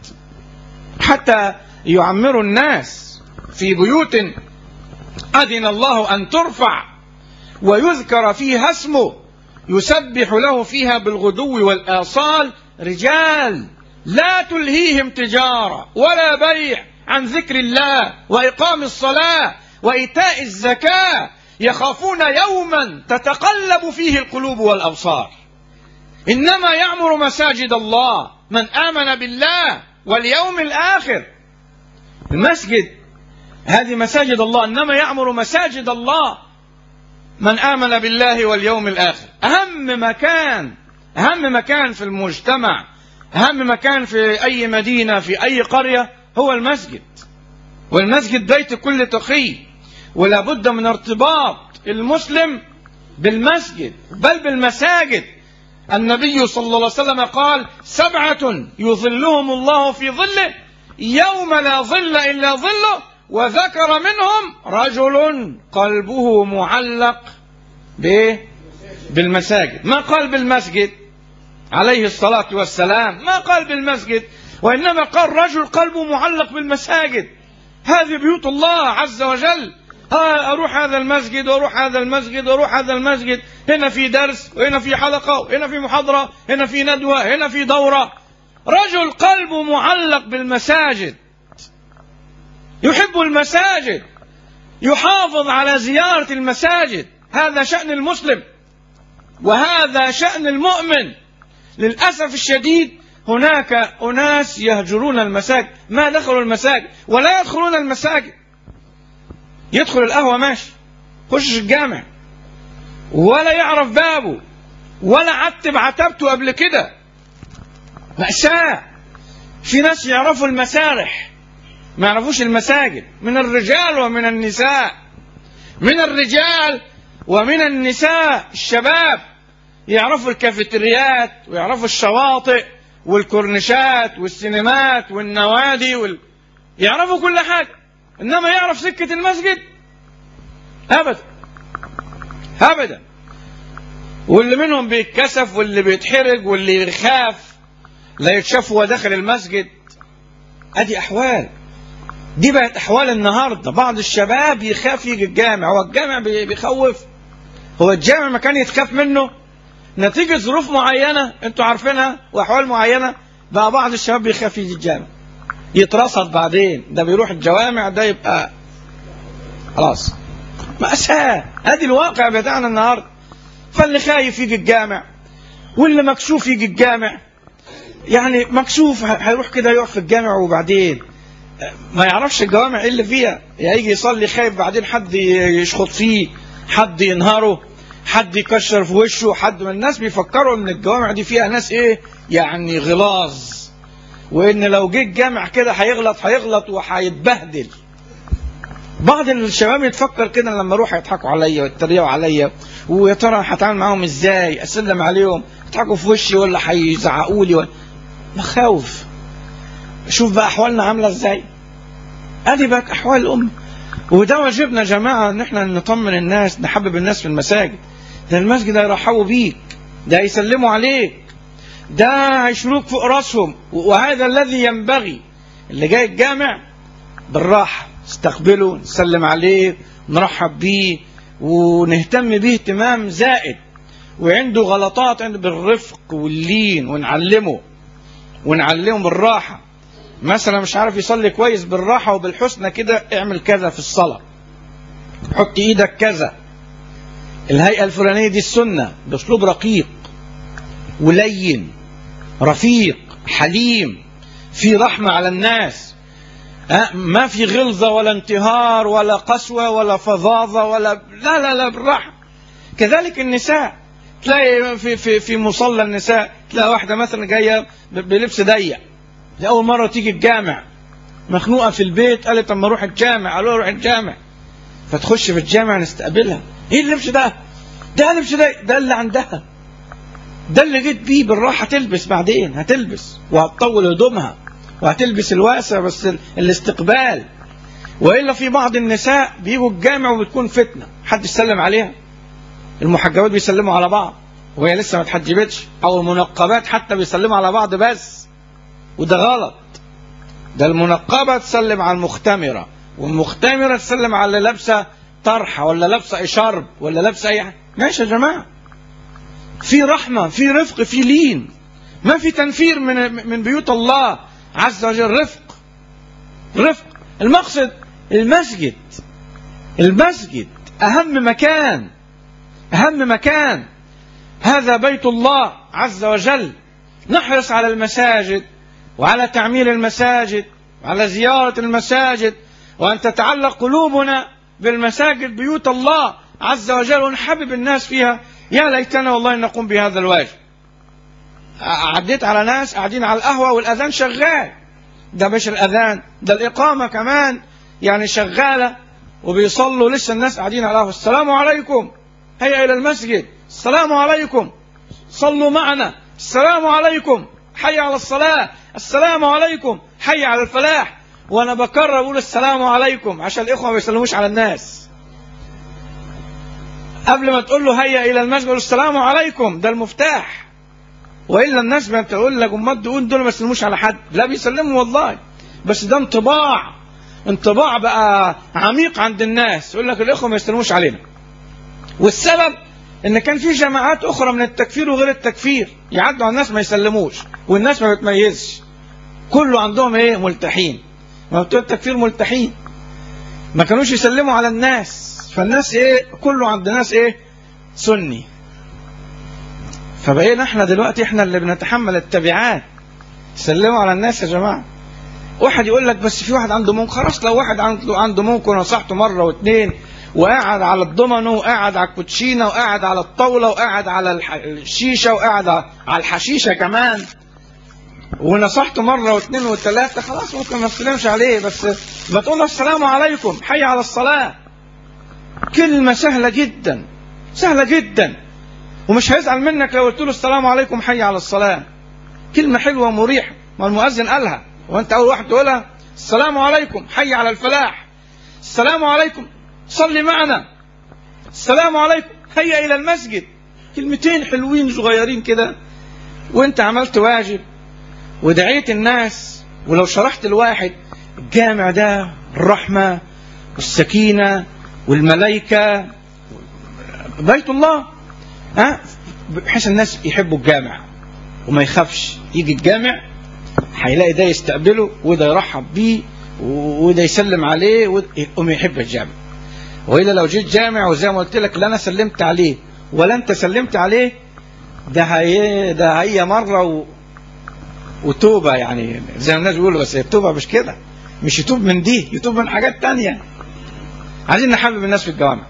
حتى يعمر الناس في بيوت أذن الله أن ترفع ويذكر فيها اسمه يسبح له فيها بالغدو والآصال رجال لا تلهيهم تجارة ولا بيع عن ذكر الله وإقام الصلاة وإيتاء الزكاة يخافون يوما تتقلب فيه القلوب والأبصار إنما يعمر مساجد الله من آمن بالله واليوم الآخر المسجد هذه مساجد الله إنما يعمر مساجد الله من آمن بالله واليوم الآخر أهم مكان أهم مكان في المجتمع أهم مكان في أي مدينة في أي قرية هو المسجد والمسجد بيت كل تقي ولا بد من ارتباط المسلم بالمسجد بل بالمساجد النبي صلى الله عليه وسلم قال سبعة يظلهم الله في ظله يوم لا ظل إلا ظله وذكر منهم رجل قلبه معلق بايه بالمساجد ما قال بالمسجد عليه الصلاة والسلام ما قال بالمسجد وإنما قال رجل قلبه معلق بالمساجد هذه بيوت الله عز وجل ها أروح هذا المسجد وأروح هذا المسجد وأروح هذا المسجد هنا في درس وهنا في حلقة وهنا في محاضرة هنا في ندوة هنا في دورة رجل قلبه معلق بالمساجد يحب المساجد يحافظ على زيارة المساجد هذا شأن المسلم وهذا شأن المؤمن للأسف الشديد هناك أناس يهجرون المساجد ما دخلوا المساجد ولا يدخلون المساجد يدخل القهوة ماشي خش الجامع ولا يعرف بابه ولا عتب عتبته قبل كده مأساة في ناس يعرفوا المسارح ما يعرفوش المساجد من الرجال ومن النساء من الرجال ومن النساء الشباب يعرفوا الكافيتريات ويعرفوا الشواطئ والكورنيشات والسينمات والنوادي وال... يعرفوا كل حاجة إنما يعرف سكة المسجد أبدا أبدا واللي منهم بيتكسف واللي بيتحرج واللي يخاف لا يتشاف وهو داخل المسجد ادي احوال دي بقت احوال النهارده بعض الشباب يخاف يجي الجامع هو الجامع بي- بيخوف هو الجامع مكان يتخاف منه نتيجة ظروف معينة انتوا عارفينها واحوال معينة بقى بعض الشباب بيخاف يجي الجامع يترصد بعدين ده بيروح الجوامع ده يبقى خلاص مأساة ادي الواقع بتاعنا النهارده فاللي خايف يجي الجامع واللي مكشوف يجي الجامع يعني مكشوف ه- هيروح كده يقف في الجامع وبعدين ما يعرفش الجوامع ايه اللي فيها يا يجي يصلي خايف بعدين حد يشخط فيه حد ينهره حد يكشر في وشه حد من الناس بيفكروا ان الجوامع دي فيها ناس ايه يعني غلاظ وان لو جه الجامع كده هيغلط هيغلط وهيتبهدل بعض الشباب يتفكر كده لما اروح يضحكوا عليا ويتريقوا عليا ويا ترى هتعامل معاهم ازاي اسلم عليهم يضحكوا في وشي ولا هيزعقوا لي ولا مخاوف شوف بقى احوالنا عامله ازاي ادي بقى احوال الامه وده واجبنا يا جماعه ان احنا نطمن الناس نحبب الناس في المساجد ده المسجد هيرحبوا بيك ده هيسلموا عليك ده هيشيلوك فوق راسهم وهذا الذي ينبغي اللي جاي الجامع بالراحه نستقبله نسلم عليه نرحب بيه ونهتم بيه اهتمام زائد وعنده غلطات عنده بالرفق واللين ونعلمه ونعلمه بالراحة مثلا مش عارف يصلي كويس بالراحة وبالحسنى كده اعمل كذا في الصلاة حط ايدك كذا الهيئة الفلانية دي السنة باسلوب رقيق ولين رفيق حليم في رحمة على الناس أه؟ ما في غلظة ولا انتهار ولا قسوة ولا فظاظة ولا لا لا لا بالراحة كذلك النساء تلاقي في في في مصلى النساء تلاقي واحدة مثلا جاية ب- بلبس ضيق دي أول مرة تيجي الجامع مخنوقة في البيت قالت أما أروح الجامع قالوا روح الجامع فتخش في الجامع نستقبلها إيه اللبس ده؟ ده لبس ده ده اللي عندها ده اللي جيت بيه بالراحة تلبس بعدين هتلبس وهتطول هدومها وهتلبس الواسع بس ال- الاستقبال وإلا في بعض النساء بيجوا الجامع وبتكون فتنة حد يسلم عليها المحجبات بيسلموا على بعض وهي لسه ما اتحجبتش او المنقبات حتى بيسلموا على بعض بس وده غلط ده المنقبة تسلم على المختمرة والمختمرة تسلم على اللي لابسة طرحة ولا لابسة إشارب ولا لابسة أي حاجة ماشي يا جماعة في رحمة في رفق في لين ما في تنفير من من بيوت الله عز وجل رفق رفق المقصد المسجد المسجد أهم مكان أهم مكان هذا بيت الله عز وجل نحرص على المساجد وعلى تعمير المساجد وعلى زيارة المساجد وأن تتعلق قلوبنا بالمساجد بيوت الله عز وجل ونحبب الناس فيها يا ليتنا والله نقوم بهذا الواجب عديت على ناس قاعدين على القهوة والأذان شغال ده مش الأذان ده الإقامة كمان يعني شغالة وبيصلوا لسه الناس قاعدين على القهوة السلام عليكم هيا إلى المسجد السلام عليكم صلوا معنا السلام عليكم حي على الصلاة السلام عليكم حي على الفلاح وأنا بكرر أقول السلام عليكم عشان الإخوة ما بيسلموش على الناس قبل ما تقول له هيا إلى المسجد قول السلام عليكم ده المفتاح وإلا الناس ما بتقول لك أمال دول دول ما يسلموش على حد لا بيسلموا والله بس ده انطباع انطباع بقى عميق عند الناس يقول لك الإخوة ما يسلموش علينا والسبب ان كان في جماعات اخرى من التكفير وغير التكفير يعدوا على الناس ما يسلموش والناس ما بتميزش كله عندهم ايه ملتحين ما بتوع التكفير ملتحين ما كانوش يسلموا على الناس فالناس ايه كله عند ناس ايه سني فبقينا احنا دلوقتي احنا اللي بنتحمل التبعات سلموا على الناس يا جماعه واحد يقول لك بس في واحد عنده ممكن خلاص لو واحد عنده عنده ممكن ونصحته مره واثنين وقاعد على الضمنه وقاعد على الكوتشينه وقاعد على الطاوله وقاعد على الح- الشيشه وقاعد على الحشيشه كمان ونصحته مره واثنين وثلاثه خلاص ممكن ما تسلمش عليه بس بتقول له السلام عليكم حي على الصلاه كلمه سهله جدا سهله جدا ومش هيزعل منك لو قلت له السلام عليكم حي على الصلاه كلمه حلوه ومريحه ما المؤذن قالها وانت اول واحد تقولها السلام عليكم حي على الفلاح السلام عليكم صلي معنا السلام عليكم هيا الى المسجد كلمتين حلوين صغيرين كده وانت عملت واجب ودعيت الناس ولو شرحت الواحد الجامع ده الرحمة والسكينة والملائكة بيت الله ها بحيث الناس يحبوا الجامع وما يخافش يجي الجامع هيلاقي ده يستقبله وده يرحب بيه وده يسلم عليه ويقوم يحب الجامع والا لو جيت جامع وزي ما قلت لك لا انا سلمت عليه ولا انت سلمت عليه ده هي ده هي مره و... وتوبه يعني زي ما الناس بيقولوا بس التوبه مش كده مش يتوب من دي يتوب من حاجات تانية عايزين نحبب الناس في الجوامع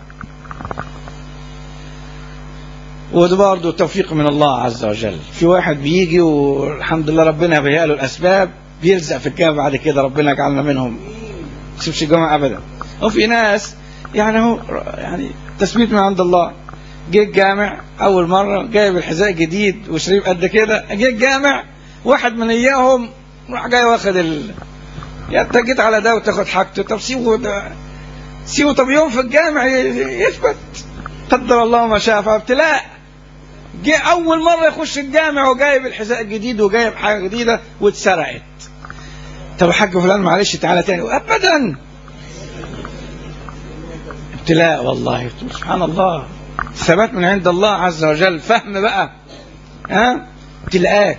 وده برضه توفيق من الله عز وجل في واحد بيجي والحمد لله ربنا بيهيأ له الاسباب بيلزق في الجامع بعد كده ربنا يجعلنا منهم ما يسيبش الجامع ابدا وفي ناس يعني هو يعني تثبيت من عند الله جه الجامع اول مره جايب الحذاء جديد وشريب قد كده جه الجامع واحد من اياهم راح جاي واخد ال يا انت جيت على ده وتاخد حاجته طب سيبه ده سيبه طب يوم في الجامع يثبت قدر الله ما شاء فابتلاء جه اول مره يخش الجامع وجايب الحذاء الجديد وجايب حاجه جديده واتسرقت طب يا حاج فلان معلش تعالى تاني ابدا ابتلاء والله سبحان الله ثبات من عند الله عز وجل فهم بقى ها ابتلاءات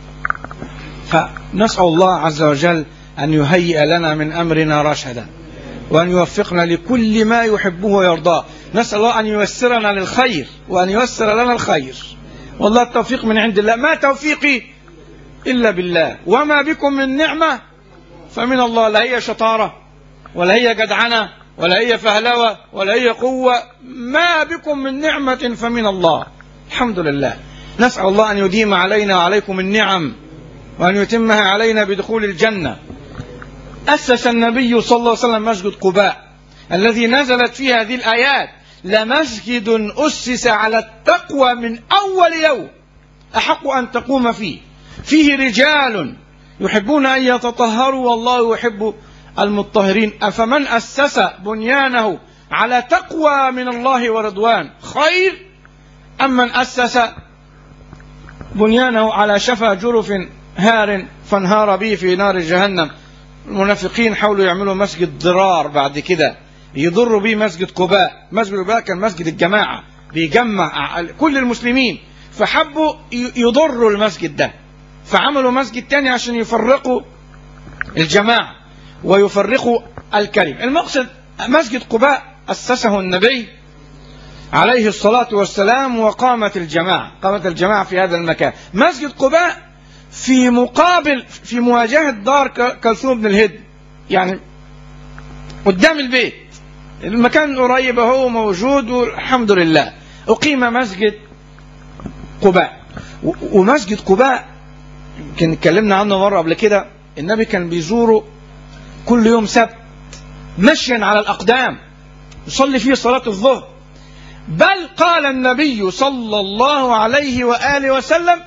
فنسأل الله عز وجل أن يهيئ لنا من أمرنا رشدا وأن يوفقنا لكل ما يحبه ويرضاه نسأل الله أن ييسرنا للخير وأن ييسر لنا الخير والله التوفيق من عند الله ما توفيقي إلا بالله وما بكم من نعمة فمن الله لا هي شطارة ولا هي جدعنة ولا هي فهلوة ولا هي قوة ما بكم من نعمة فمن الله الحمد لله نسأل الله أن يديم علينا وعليكم النعم وأن يتمها علينا بدخول الجنة أسس النبي صلى الله عليه وسلم مسجد قباء الذي نزلت فيه هذه الآيات لمسجد أسس على التقوى من أول يوم أحق أن تقوم فيه فيه رجال يحبون أن يتطهروا والله يحب المطهرين أفمن أسس بنيانه على تقوى من الله ورضوان خير أم من أسس بنيانه على شفا جرف هار فانهار به في نار جهنم المنافقين حاولوا يعملوا مسجد ضرار بعد كده يضروا به مسجد قباء مسجد قباء كان مسجد الجماعة بيجمع كل المسلمين فحبوا يضروا المسجد ده فعملوا مسجد تاني عشان يفرقوا الجماعة ويفرقوا الكلم المقصد مسجد قباء أسسه النبي عليه الصلاة والسلام وقامت الجماعة قامت الجماعة في هذا المكان مسجد قباء في مقابل في مواجهة دار كلثوم بن الهد يعني قدام البيت المكان قريب اهو موجود والحمد لله أقيم مسجد قباء ومسجد قباء يمكن اتكلمنا عنه مرة قبل كده النبي كان بيزوره كل يوم سبت مشيا على الأقدام يصلي فيه صلاة الظهر بل قال النبي صلى الله عليه وآله وسلم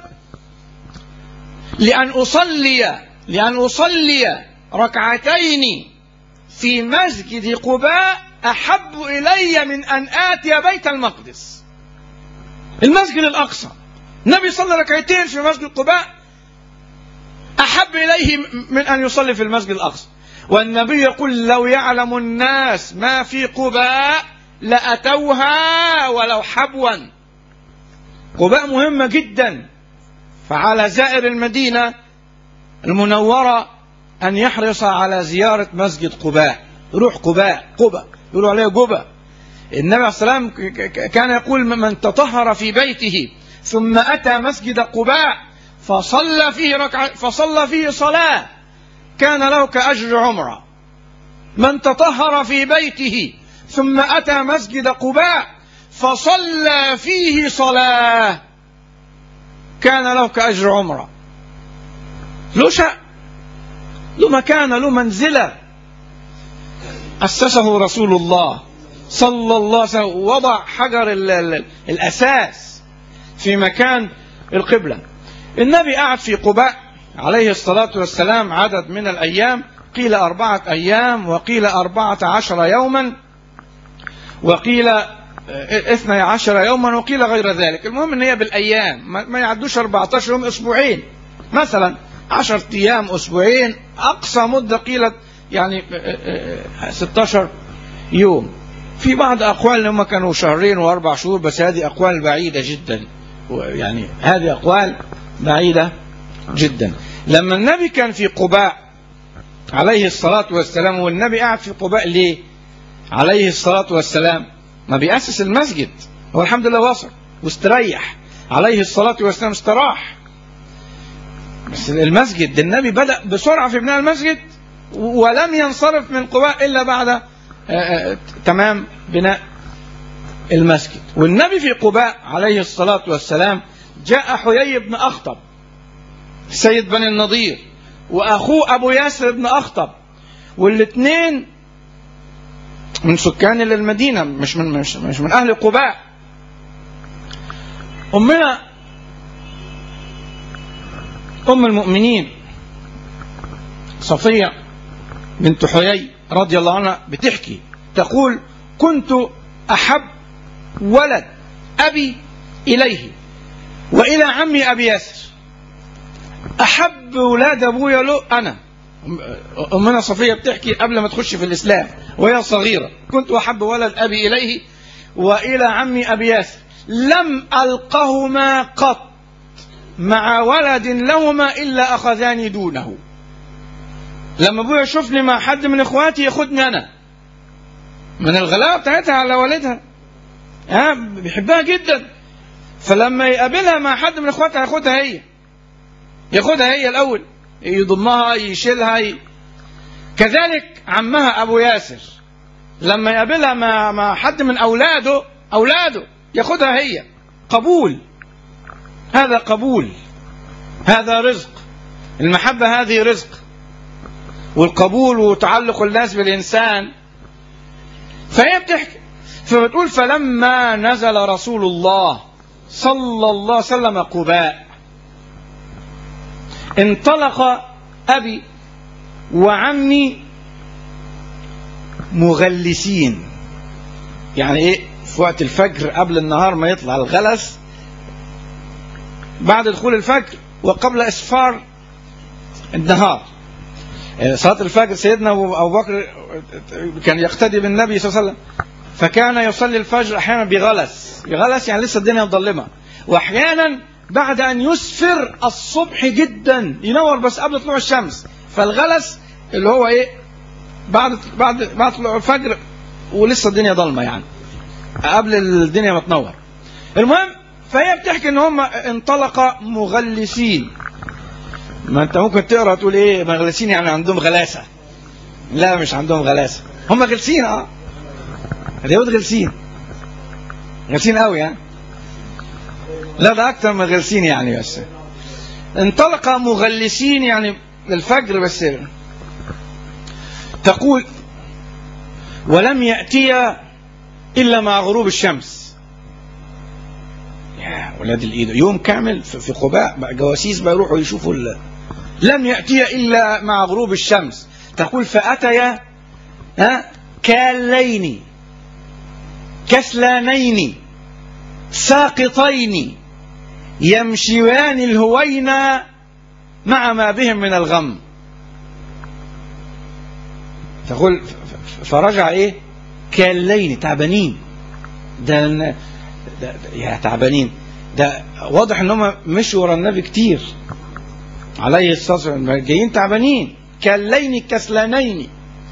لأن أصلي لأن أصلي ركعتين في مسجد قباء أحب إلي من أن آتي بيت المقدس المسجد الأقصى النبي صلى ركعتين في مسجد قباء أحب إليه من أن يصلي في المسجد الأقصى والنبي يقول لو يعلم الناس ما في قباء لأتوها ولو حبوا قباء مهمة جدا فعلى زائر المدينة المنورة أن يحرص على زيارة مسجد قباء يروح قباء قباء يقولوا عليه قباء النبي عليه السلام كان يقول من تطهر في بيته ثم أتى مسجد قباء فصلى فيه ركعة فصلى فيه صلاة كان له كأجر عمرة من تطهر في بيته ثم أتى مسجد قباء فصلى فيه صلاة كان له كأجر عمرة له شأن له مكانة له منزلة أسسه رسول الله صلى الله عليه وسلم وضع حجر ال ال الأساس في مكان القبلة النبي قعد في قباء عليه الصلاة والسلام عدد من الأيام قيل أربعة أيام وقيل أربعة عشر يوما وقيل اثني عشر يوما وقيل غير ذلك المهم ان هي بالايام ما يعدوش 14 يوم اسبوعين مثلا 10 ايام اسبوعين اقصى مده قيلت يعني 16 يوم في بعض اقوال ان هم كانوا شهرين واربع شهور بس هذه اقوال بعيده جدا يعني هذه اقوال بعيده جدا لما النبي كان في قباء عليه الصلاه والسلام والنبي قاعد في قباء ليه عليه الصلاه والسلام ما بيأسس المسجد هو الحمد لله وصل واستريح عليه الصلاة والسلام استراح بس المسجد النبي بدأ بسرعة في بناء المسجد ولم ينصرف من قباء إلا بعد آآ آآ تمام بناء المسجد والنبي في قباء عليه الصلاة والسلام جاء حيي بن أخطب سيد بني النضير وأخوه أبو ياسر بن أخطب والاثنين من سكان المدينة مش من مش, مش من أهل قباء أمنا أم المؤمنين صفية بنت حيي رضي الله عنها بتحكي تقول كنت أحب ولد أبي إليه وإلى عمي أبي ياسر أحب ولاد أبويا له أنا أمنا صفية بتحكي قبل ما تخش في الإسلام وهي صغيرة كنت أحب ولد أبي إليه وإلى عمي أبي ياسر لم ألقهما قط مع ولد لهما إلا أخذاني دونه لما أبويا يشوفني مع حد من إخواتي ياخدني أنا من الغلاء بتاعتها على والدها ها بيحبها جدا فلما يقابلها مع حد من إخواتها ياخدها هي ياخدها هي الأول يضمها يشيلها ي... كذلك عمها ابو ياسر لما يقابلها مع مع حد من اولاده اولاده ياخدها هي قبول هذا قبول هذا رزق المحبة هذه رزق والقبول وتعلق الناس بالإنسان فهي بتحكي فبتقول فلما نزل رسول الله صلى الله عليه وسلم قباء انطلق أبي وعمي مغلسين يعني ايه في وقت الفجر قبل النهار ما يطلع الغلس بعد دخول الفجر وقبل اسفار النهار صلاة الفجر سيدنا أبو بكر كان يقتدي بالنبي صلى الله عليه وسلم فكان يصلي الفجر أحيانا بغلس بغلس يعني لسه الدنيا مظلمة وأحيانا بعد أن يسفر الصبح جدا ينور بس قبل طلوع الشمس فالغلس اللي هو إيه بعد بعد بعد طلوع الفجر ولسه الدنيا ضلمة يعني قبل الدنيا ما تنور المهم فهي بتحكي ان هم انطلق مغلسين ما انت ممكن تقرا تقول ايه مغلسين يعني عندهم غلاسه لا مش عندهم غلاسه هم غلسين اه اليهود غلسين غلسين قوي يعني لا ده اكتر من غلسين يعني بس انطلق مغلسين يعني للفجر بس تقول ولم يأتي إلا مع غروب الشمس يا ولاد الإيد يوم كامل في قباء جواسيس بيروحوا يشوفوا ال... لم يأتي إلا مع غروب الشمس تقول فأتيا ها كالين كسلانين ساقطين يمشيان الهوينا مع ما بهم من الغم تقول فرجع ايه كاللين تعبانين ده, ده, ده يا تعبانين ده واضح ان هم مشوا ورا النبي كتير عليه الصلاه والسلام جايين تعبانين كاللين كسلانين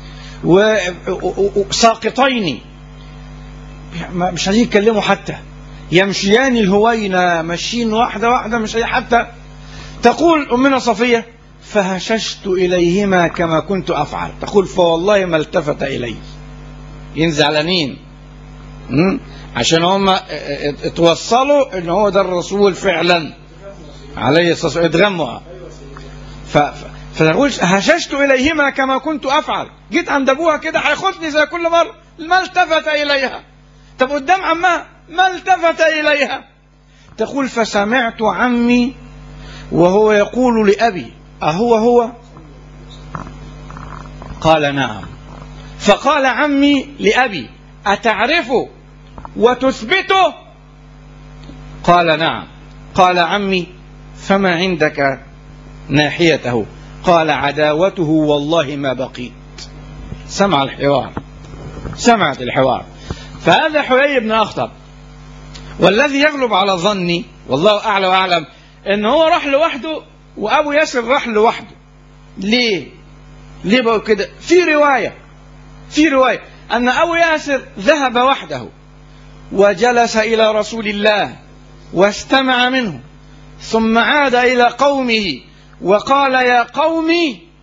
وساقطين مش عايزين يتكلموا حتى يمشيان الهوينا ماشيين واحده واحده مش حتى تقول امنا صفيه فهششت إليهما كما كنت أفعل تقول فوالله ما التفت إلي ينزعلانين عشان هم اتوصلوا ان هو ده الرسول فعلا عليه الصلاه والسلام اتغموا ف... فتقول هششت اليهما كما كنت افعل جيت عند ابوها كده هياخدني زي كل مره ما التفت اليها طب قدام عمها ما التفت اليها تقول فسمعت عمي وهو يقول لابي أهو هو قال نعم فقال عمي لأبي أتعرفه وتثبته قال نعم قال عمي فما عندك ناحيته قال عداوته والله ما بقيت سمع الحوار سمعت الحوار فهذا حيي بن أخطب والذي يغلب على ظني والله أعلى وأعلم إن هو راح لوحده وابو ياسر راح لوحده ليه ليه بقول كده في روايه في روايه ان ابو ياسر ذهب وحده وجلس الى رسول الله واستمع منه ثم عاد الى قومه وقال يا قوم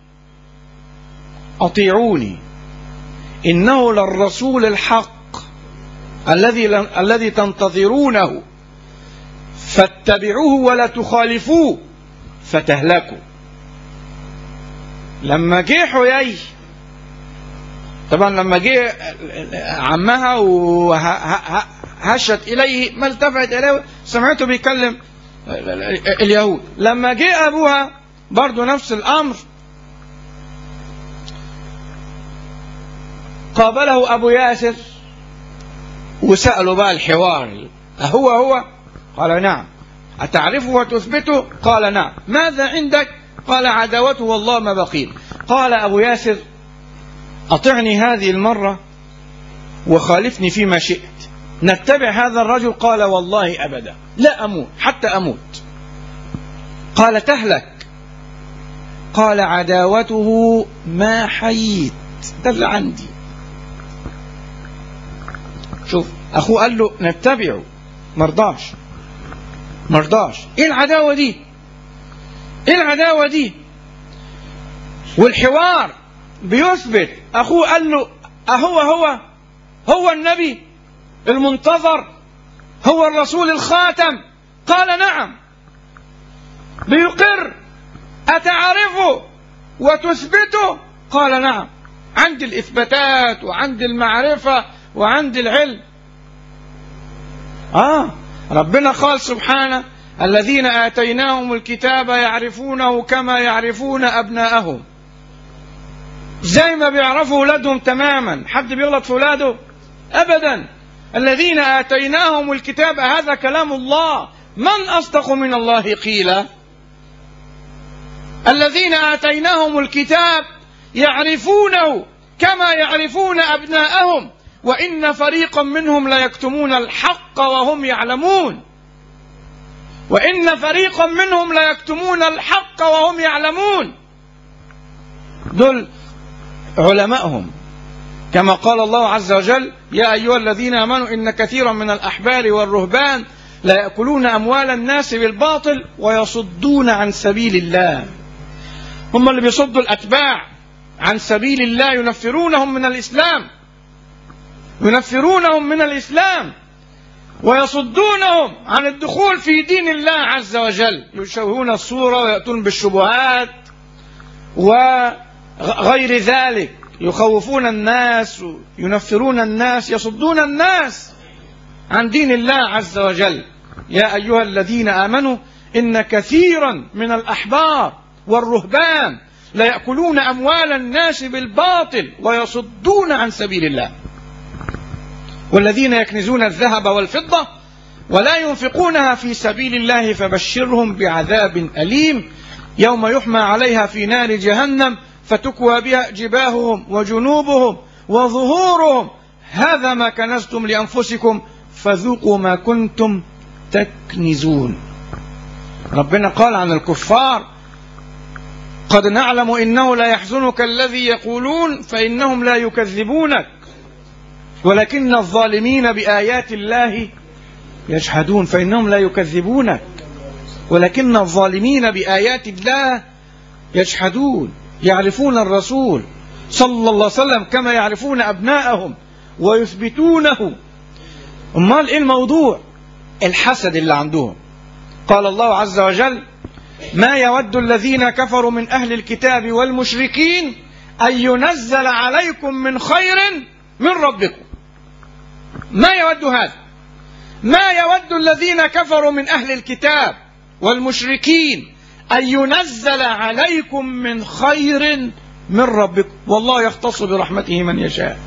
اطيعوني انه للرسول الحق الذي الذي تنتظرونه فاتبعوه ولا تخالفوه فتهلكوا لما جه حيي طبعا لما جه عمها وهشت اليه ما التفت اليه سمعته بيكلم اليهود لما جه ابوها برضه نفس الامر قابله ابو ياسر وساله بقى الحوار اهو هو قال نعم أتعرفه وتثبته قال نعم ماذا عندك قال عداوته والله ما بقيت قال أبو ياسر أطعني هذه المرة وخالفني فيما شئت نتبع هذا الرجل قال والله أبدا لا أموت حتى أموت قال تهلك قال عداوته ما حييت ده اللي عندي شوف أخوه قال له نتبعه مرضاش مرضاش ايه العداوة دي ايه العداوة دي والحوار بيثبت اخوه قال له اهو هو هو النبي المنتظر هو الرسول الخاتم قال نعم بيقر أتعرفه وتثبته قال نعم عندي الإثباتات وعندي المعرفة وعندي العلم آه ربنا قال سبحانه الذين آتيناهم الكتاب يعرفونه كما يعرفون أبناءهم زي ما بيعرفوا أولادهم تماما حد بيغلط في أولاده أبدا الذين آتيناهم الكتاب هذا كلام الله من أصدق من الله قيلا الذين آتيناهم الكتاب يعرفونه كما يعرفون أبناءهم وإن فريقا منهم ليكتمون الحق وهم يعلمون وإن فريقا منهم ليكتمون الحق وهم يعلمون دول علمائهم كما قال الله عز وجل يا أيها الذين آمنوا إن كثيرا من الأحبار والرهبان لا يأكلون أموال الناس بالباطل ويصدون عن سبيل الله هم اللي بيصدوا الأتباع عن سبيل الله ينفرونهم من الإسلام ينفرونهم من الإسلام ويصدونهم عن الدخول في دين الله عز وجل يشوهون الصورة ويأتون بالشبهات وغير ذلك يخوفون الناس ينفرون الناس يصدون الناس عن دين الله عز وجل يا أيها الذين آمنوا إن كثيرا من الأحبار والرهبان ليأكلون أموال الناس بالباطل ويصدون عن سبيل الله والذين يكنزون الذهب والفضة ولا ينفقونها في سبيل الله فبشرهم بعذاب أليم يوم يحمى عليها في نار جهنم فتكوى بها جباههم وجنوبهم وظهورهم هذا ما كنزتم لأنفسكم فذوقوا ما كنتم تكنزون ربنا قال عن الكفار قد نعلم إنه لا يحزنك الذي يقولون فإنهم لا يكذبونك ولكن الظالمين بآيات الله يجحدون فإنهم لا يكذبونك ولكن الظالمين بآيات الله يجحدون يعرفون الرسول صلى الله عليه وسلم كما يعرفون أبناءهم ويثبتونه أمال إيه الموضوع الحسد اللي عندهم قال الله عز وجل ما يود الذين كفروا من أهل الكتاب والمشركين أن ينزل عليكم من خير من ربكم ما يود هذا ما يود الذين كفروا من أهل الكتاب والمشركين أن ينزل عليكم من خير من ربكم والله يختص برحمته من يشاء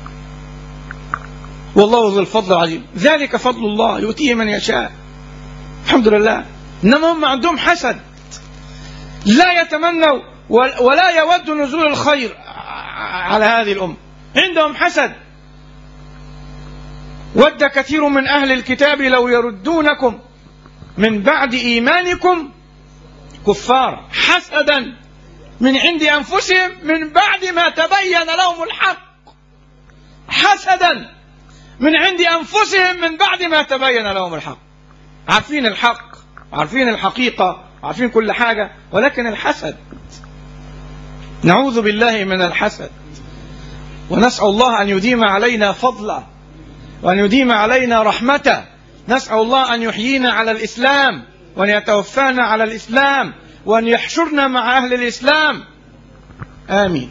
والله ذو الفضل العظيم ذلك فضل الله يؤتيه من يشاء الحمد لله إنما هم عندهم حسد لا يتمنوا ولا يود نزول الخير على هذه الأمة عندهم حسد ود كثير من أهل الكتاب لو يردونكم من بعد إيمانكم كفار حسدا من عند أنفسهم من بعد ما تبين لهم الحق حسدا من عند أنفسهم من بعد ما تبين لهم الحق عارفين الحق عارفين الحقيقة عارفين كل حاجة ولكن الحسد نعوذ بالله من الحسد ونسأل الله أن يديم علينا فضله وأن يديم علينا رحمته نسأل الله أن يحيينا على الإسلام وأن يتوفانا على الإسلام وأن يحشرنا مع أهل الإسلام آمين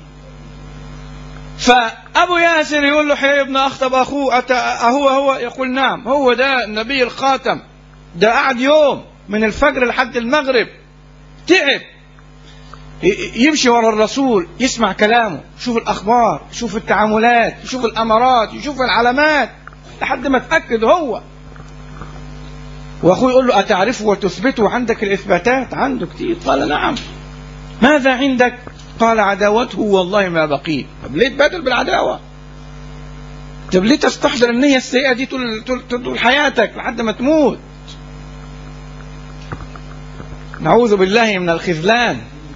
فأبو ياسر يقول له حي ابن أخطب أخوه أهو هو يقول نعم هو ده النبي الخاتم ده قعد يوم من الفجر لحد المغرب تعب يمشي ورا الرسول يسمع كلامه يشوف الأخبار يشوف التعاملات يشوف الأمارات يشوف العلامات لحد ما تأكد هو واخوه يقول له اتعرفه وتثبته عندك الاثباتات عنده كتير قال نعم ماذا عندك قال عداوته والله ما بقيت طب ليه تبادل بالعداوه طب ليه تستحضر النية السيئة دي طول, طول, طول حياتك لحد ما تموت نعوذ بالله من الخذلان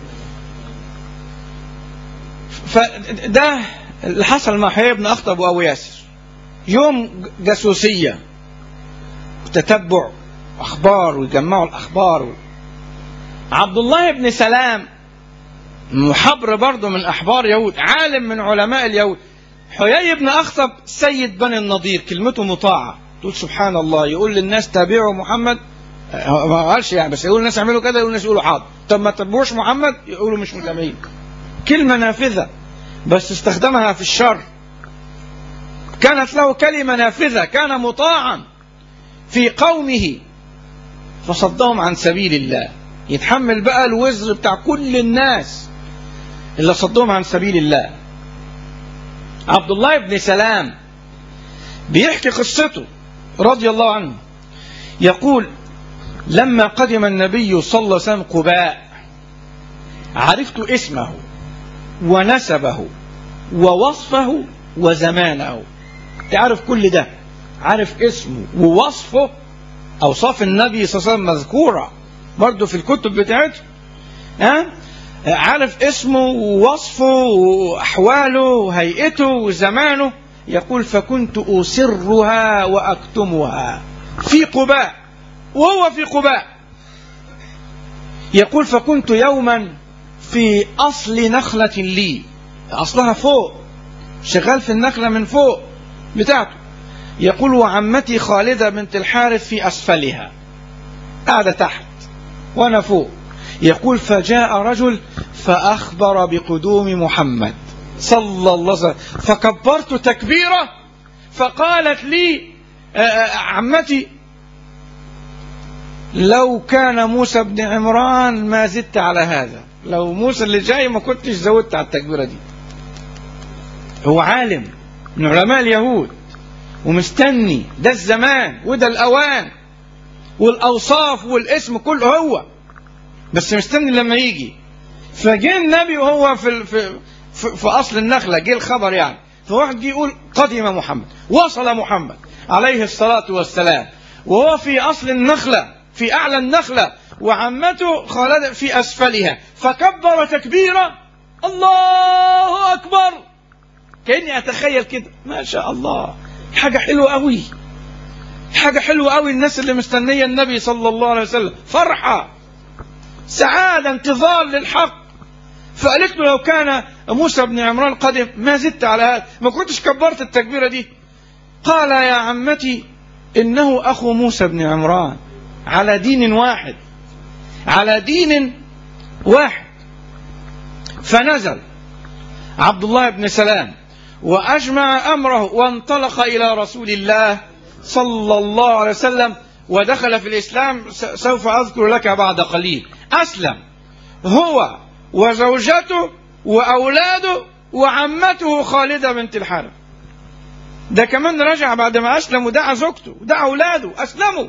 فده اللي حصل مع حيي بن أخطب وأبو ياسر يوم جاسوسية تتبع أخبار ويجمعوا الأخبار عبد الله بن سلام محبر برضه من أحبار يهود عالم من علماء اليهود حيي بن أخطب سيد بني النضير كلمته مطاعة تقول سبحان الله يقول للناس تابعوا محمد ما قالش يعني بس يقول الناس اعملوا كده يقول الناس يقولوا حاضر طب ما تتبعوش محمد يقولوا مش متابعين كلمة نافذة بس استخدمها في الشر كانت له كلمة نافذة كان مطاعا في قومه فصدهم عن سبيل الله يتحمل بقى الوزر بتاع كل الناس اللي صدهم عن سبيل الله عبد الله بن سلام بيحكي قصته رضي الله عنه يقول لما قدم النبي صلى الله عليه وسلم قباء عرفت اسمه ونسبه ووصفه وزمانه تعرف كل ده عارف اسمه ووصفه أوصاف النبي صلى الله عليه وسلم مذكورة برضه في الكتب بتاعته ها عارف اسمه ووصفه وأحواله وهيئته وزمانه يقول فكنت أسرها وأكتمها في قباء وهو في قباء يقول فكنت يوما في أصل نخلة لي أصلها فوق شغال في النخلة من فوق بتاعته يقول وعمتي خالدة بنت الحارث في أسفلها قاعدة تحت وأنا فوق يقول فجاء رجل فأخبر بقدوم محمد صلى الله عليه وسلم فكبرت تكبيرة فقالت لي عمتي لو كان موسى بن عمران ما زدت على هذا لو موسى اللي جاي ما كنتش زودت على التكبيرة دي هو عالم من علماء اليهود ومستني ده الزمان وده الأوان والأوصاف والاسم كله هو بس مستني لما يجي فجاء النبي وهو في, في, في, في أصل النخلة جه الخبر يعني فواحد جه يقول قدم محمد وصل محمد عليه الصلاة والسلام وهو في أصل النخلة في أعلى النخلة وعمته خالد في أسفلها فكبر تكبيرا الله أكبر كأني أتخيل كده ما شاء الله حاجة حلوة قوي حاجة حلوة قوي الناس اللي مستنية النبي صلى الله عليه وسلم فرحة سعادة انتظار للحق فقالت له لو كان موسى بن عمران قدم ما زدت على هذا ما كنتش كبرت التكبيرة دي قال يا عمتي إنه أخو موسى بن عمران على دين واحد على دين واحد فنزل عبد الله بن سلام وأجمع أمره وانطلق إلى رسول الله صلى الله عليه وسلم ودخل في الإسلام سوف أذكر لك بعد قليل أسلم هو وزوجته وأولاده وعمته خالدة بنت الحارث ده كمان رجع بعد ما أسلم ودعا زوجته ودعا أولاده أسلموا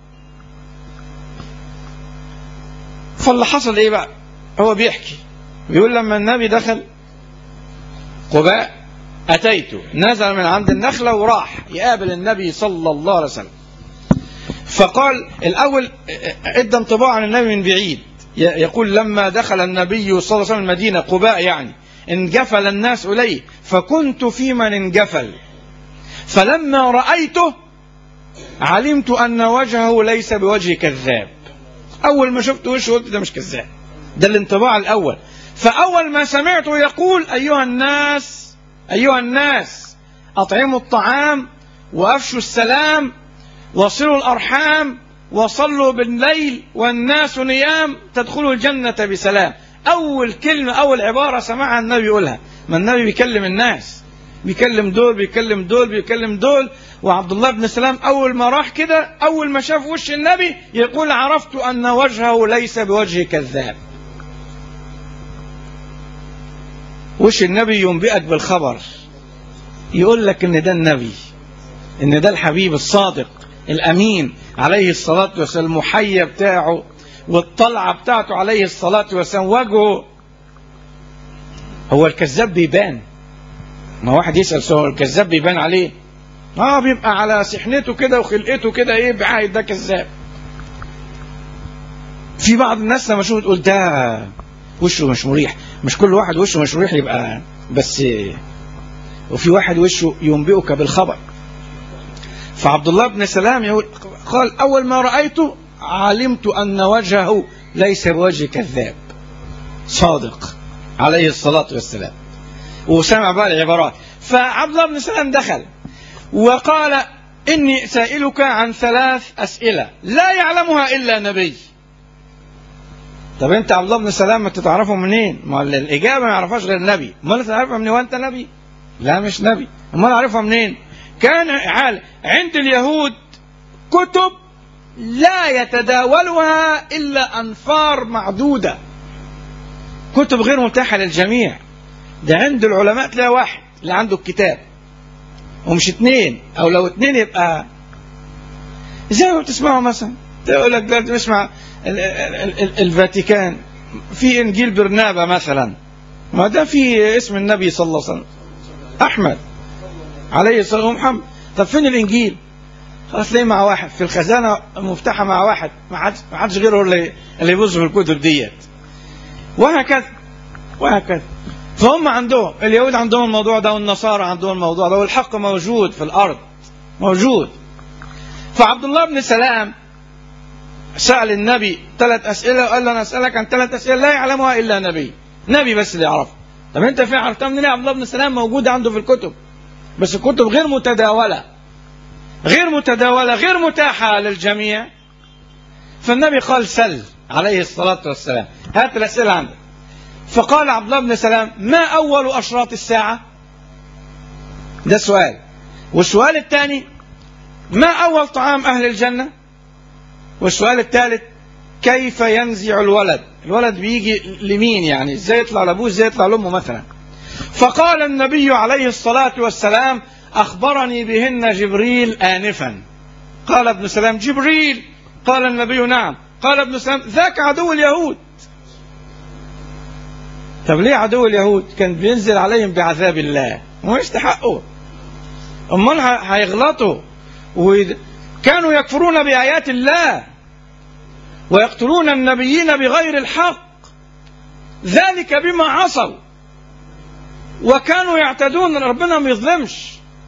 فاللي حصل إيه بقى هو بيحكي بيقول لما النبي دخل قباء أتيته نزل من عند النخلة وراح يقابل النبي صلى الله عليه وسلم فقال الأول ادى انطباع عن النبي من بعيد يقول لما دخل النبي صلى الله عليه وسلم المدينة قباء يعني انجفل الناس إليه فكنت في من انجفل فلما رأيته علمت أن وجهه ليس بوجه كذاب أول ما شفت وشه قلت ده مش كذاب ده الانطباع الأول فأول ما سمعته يقول أيها الناس أيها الناس أطعموا الطعام وأفشوا السلام وصلوا الأرحام وصلوا بالليل والناس نيام تدخلوا الجنة بسلام أول كلمة أول عبارة سمعها النبي يقولها ما النبي بيكلم الناس بيكلم دول بيكلم دول بيكلم دول وعبد الله بن سلام أول ما راح كده أول ما شاف وش النبي يقول عرفت أن وجهه ليس بوجه كذاب وش النبي ينبئك بالخبر يقول لك ان ده النبي ان ده الحبيب الصادق الامين عليه الصلاه والسلام المحيا بتاعه والطلعه بتاعته عليه الصلاه والسلام وجهه هو الكذاب بيبان ما واحد يسال سؤال الكذاب بيبان عليه اه بيبقى على سحنته كده وخلقته كده ايه بعايد ده كذاب في بعض الناس لما شوف تقول ده وشه مش مريح مش كل واحد وشه مش مريح يبقى بس وفي واحد وشه ينبئك بالخبر فعبد الله بن سلام يقول قال أول ما رأيته علمت أن وجهه ليس بوجه كذاب صادق عليه الصلاة والسلام وسمع بقى العبارات فعبد الله بن سلام دخل وقال إني سائلك عن ثلاث أسئلة لا يعلمها إلا نبي طب أنت عبد الله بن سلام ما تعرفه منين؟ ما الإجابة ما يعرفهاش غير النبي، أمال تعرفها منين وأنت نبي؟ لا مش نبي، أمال أعرفها منين؟ كان عال عند اليهود كتب لا يتداولها إلا أنفار معدودة كتب غير متاحة للجميع ده عند العلماء تلاقي واحد اللي عنده الكتاب ومش اتنين او لو اتنين يبقى زي ما بتسمعوا مثلا تقول لك دلوقتي بسمع ال- ال- ال- الفاتيكان في انجيل برنابا مثلا ما ده في اسم النبي صلى الله عليه وسلم احمد عليه الصلاه والسلام محمد طب فين الانجيل؟ خلاص تلاقيه مع واحد في الخزانه مفتاحه مع واحد ما حدش ما حدش غيره اللي اللي يبص في الكتب ديت وهكذا وهكذا فهم عندهم اليهود عندهم الموضوع ده والنصارى عندهم الموضوع ده والحق موجود في الارض موجود فعبد الله بن سلام سأل النبي ثلاث أسئلة وقال له أنا أسألك عن ثلاث أسئلة لا يعلمها إلا نبي نبي بس اللي يعرفها طب أنت فين عرفتها منين يا عبد الله بن سلام موجودة عنده في الكتب بس الكتب غير متداولة غير متداولة غير متاحة للجميع فالنبي قال سل عليه الصلاة والسلام هات الأسئلة عندك فقال عبد الله بن سلام ما أول أشراط الساعة ده سؤال والسؤال الثاني ما أول طعام أهل الجنة والسؤال الثالث كيف ينزع الولد الولد بيجي لمين يعني ازاي يطلع لابوه ازاي يطلع لامه مثلا فقال النبي عليه الصلاة والسلام أخبرني بهن جبريل آنفا قال ابن سلام جبريل قال النبي نعم قال ابن سلام ذاك عدو اليهود طب ليه عدو اليهود كان بينزل عليهم بعذاب الله هم يستحقوا امال ه- هيغلطوا وكانوا يكفرون بآيات الله ويقتلون النبيين بغير الحق ذلك بما عصوا وكانوا يعتدون ربنا ما يظلمش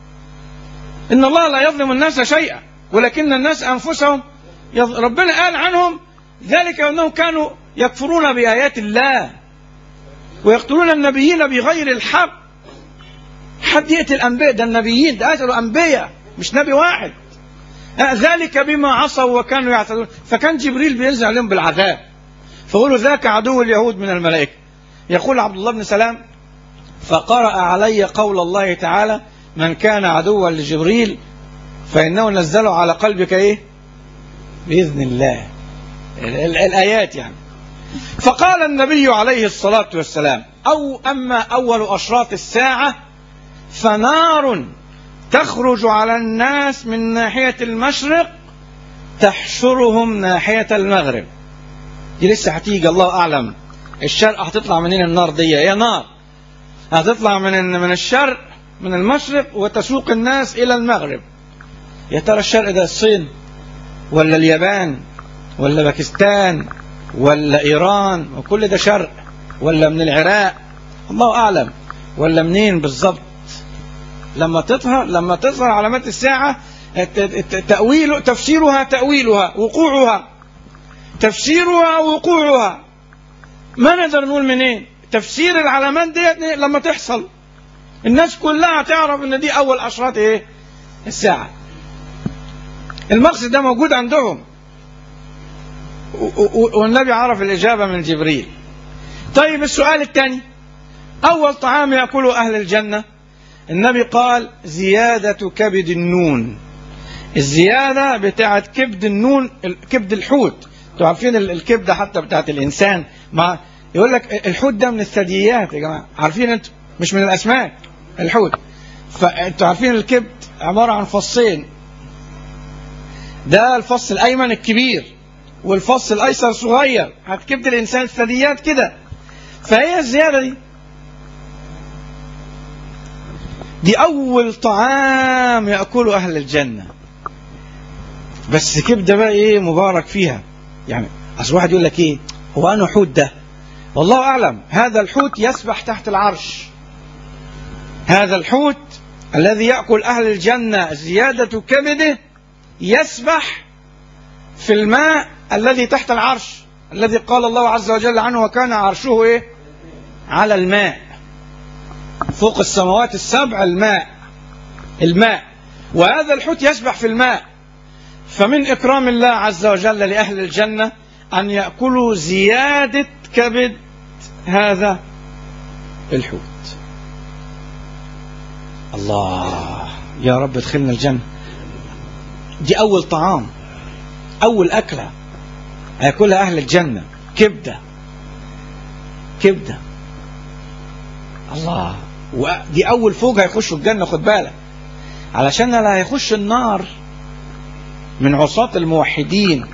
ان الله لا يظلم الناس شيئا ولكن الناس انفسهم يظ... ربنا قال عنهم ذلك انهم كانوا يكفرون بايات الله ويقتلون النبيين بغير الحق حد يقتل انبياء ده النبيين ده قتلوا انبياء مش نبي واحد آه، ذلك بما عصوا وكانوا يعتدون فكان جبريل بينزل عليهم بالعذاب فقولوا ذاك عدو اليهود من الملائكه يقول عبد الله بن سلام فقرأ علي قول الله تعالى من كان عدوا لجبريل فإنه نزله على قلبك إيه بإذن الله ال- ال- الآيات يعني فقال النبي عليه الصلاة والسلام أو أما أول أشراط الساعة فنار تخرج على الناس من ناحية المشرق تحشرهم ناحية المغرب دي لسه هتيجي الله أعلم الشرق هتطلع منين النار دي هي نار هتطلع من من الشرق من المشرق وتسوق الناس إلى المغرب يا ترى الشرق ده الصين ولا اليابان ولا باكستان ولا إيران وكل ده شرق ولا من العراق الله أعلم ولا منين بالظبط لما تظهر لما تظهر علامات الساعة الت- الت- تأويل تفسيرها تأويلها وقوعها تفسيرها وقوعها ما نقدر نقول منين تفسير العلامات ديت لما تحصل الناس كلها تعرف ان دي اول اشراط ايه الساعة المقصد ده موجود عندهم و- و- والنبي عرف الإجابة من جبريل طيب السؤال الثاني أول طعام يأكله أهل الجنة النبي قال زيادة كبد النون الزيادة بتاعت كبد النون كبد الحوت انتوا عارفين ال- الكبدة حتى بتاعت الإنسان ما يقول لك الحوت ده من الثدييات يا جماعة عارفين انتوا مش من الأسماك الحوت فانتوا عارفين الكبد عبارة عن فصين ده الفص الأيمن الكبير والفص الأيسر صغير كبد الإنسان الثدييات كده فهي الزيادة دي دي أول طعام يأكله أهل الجنة بس كبدة بقى إيه مبارك فيها يعني أصل واحد يقول لك إيه هو أنا حوت ده والله أعلم هذا الحوت يسبح تحت العرش هذا الحوت الذي يأكل أهل الجنة زيادة كبده يسبح في الماء الذي تحت العرش الذي قال الله عز وجل عنه وكان عرشه إيه على الماء فوق السماوات السبع الماء الماء وهذا الحوت يسبح في الماء فمن إكرام الله عز وجل لأهل الجنة أن يأكلوا زيادة كبد هذا الحوت الله يا رب ادخلنا الجنة دي أول طعام أول أكلة هياكلها أهل الجنة كبدة كبدة الله ودي أول فوق هيخشوا الجنة خد بالك علشان اللي هيخش النار من عصاة الموحدين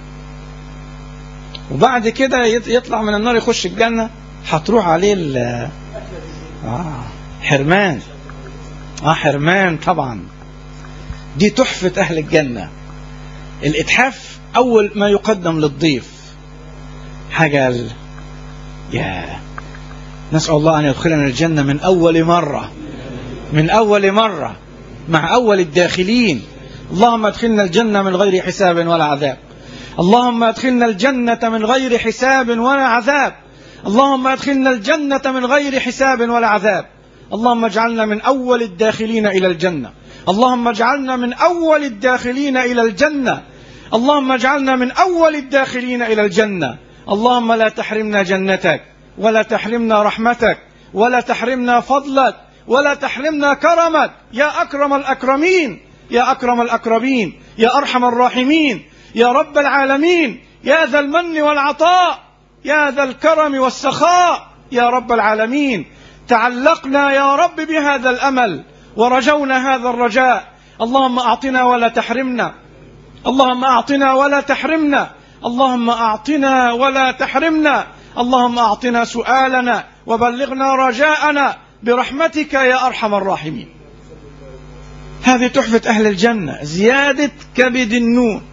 وبعد كده يطلع من النار يخش الجنة هتروح عليه ال آه حرمان اه حرمان طبعا دي تحفة أهل الجنة الإتحاف أول ما يقدم للضيف حاجة ال... يا نسأل الله أن يدخلنا الجنة من أول مرة من أول مرة مع أول الداخلين اللهم ادخلنا الجنة من غير حساب ولا عذاب اللهم ادخلنا الجنة من غير حساب ولا عذاب اللهم ادخلنا الجنة من غير حساب ولا عذاب اللهم اجعلنا من أول الداخلين إلى الجنة اللهم اجعلنا من أول الداخلين إلى الجنة اللهم اجعلنا من أول الداخلين إلى الجنة اللهم لا تحرمنا جنتك ولا تحرمنا رحمتك ولا تحرمنا فضلك ولا تحرمنا كرمك يا أكرم الأكرمين يا أكرم الأكرمين يا أرحم الراحمين يا رب العالمين يا ذا المن والعطاء يا ذا الكرم والسخاء يا رب العالمين تعلقنا يا رب بهذا الأمل ورجونا هذا الرجاء اللهم أعطنا ولا تحرمنا اللهم أعطنا ولا تحرمنا اللهم أعطنا ولا تحرمنا اللهم أعطنا سؤالنا وبلغنا رجاءنا برحمتك يا أرحم الراحمين هذه تحفة أهل الجنة زيادة كبد النون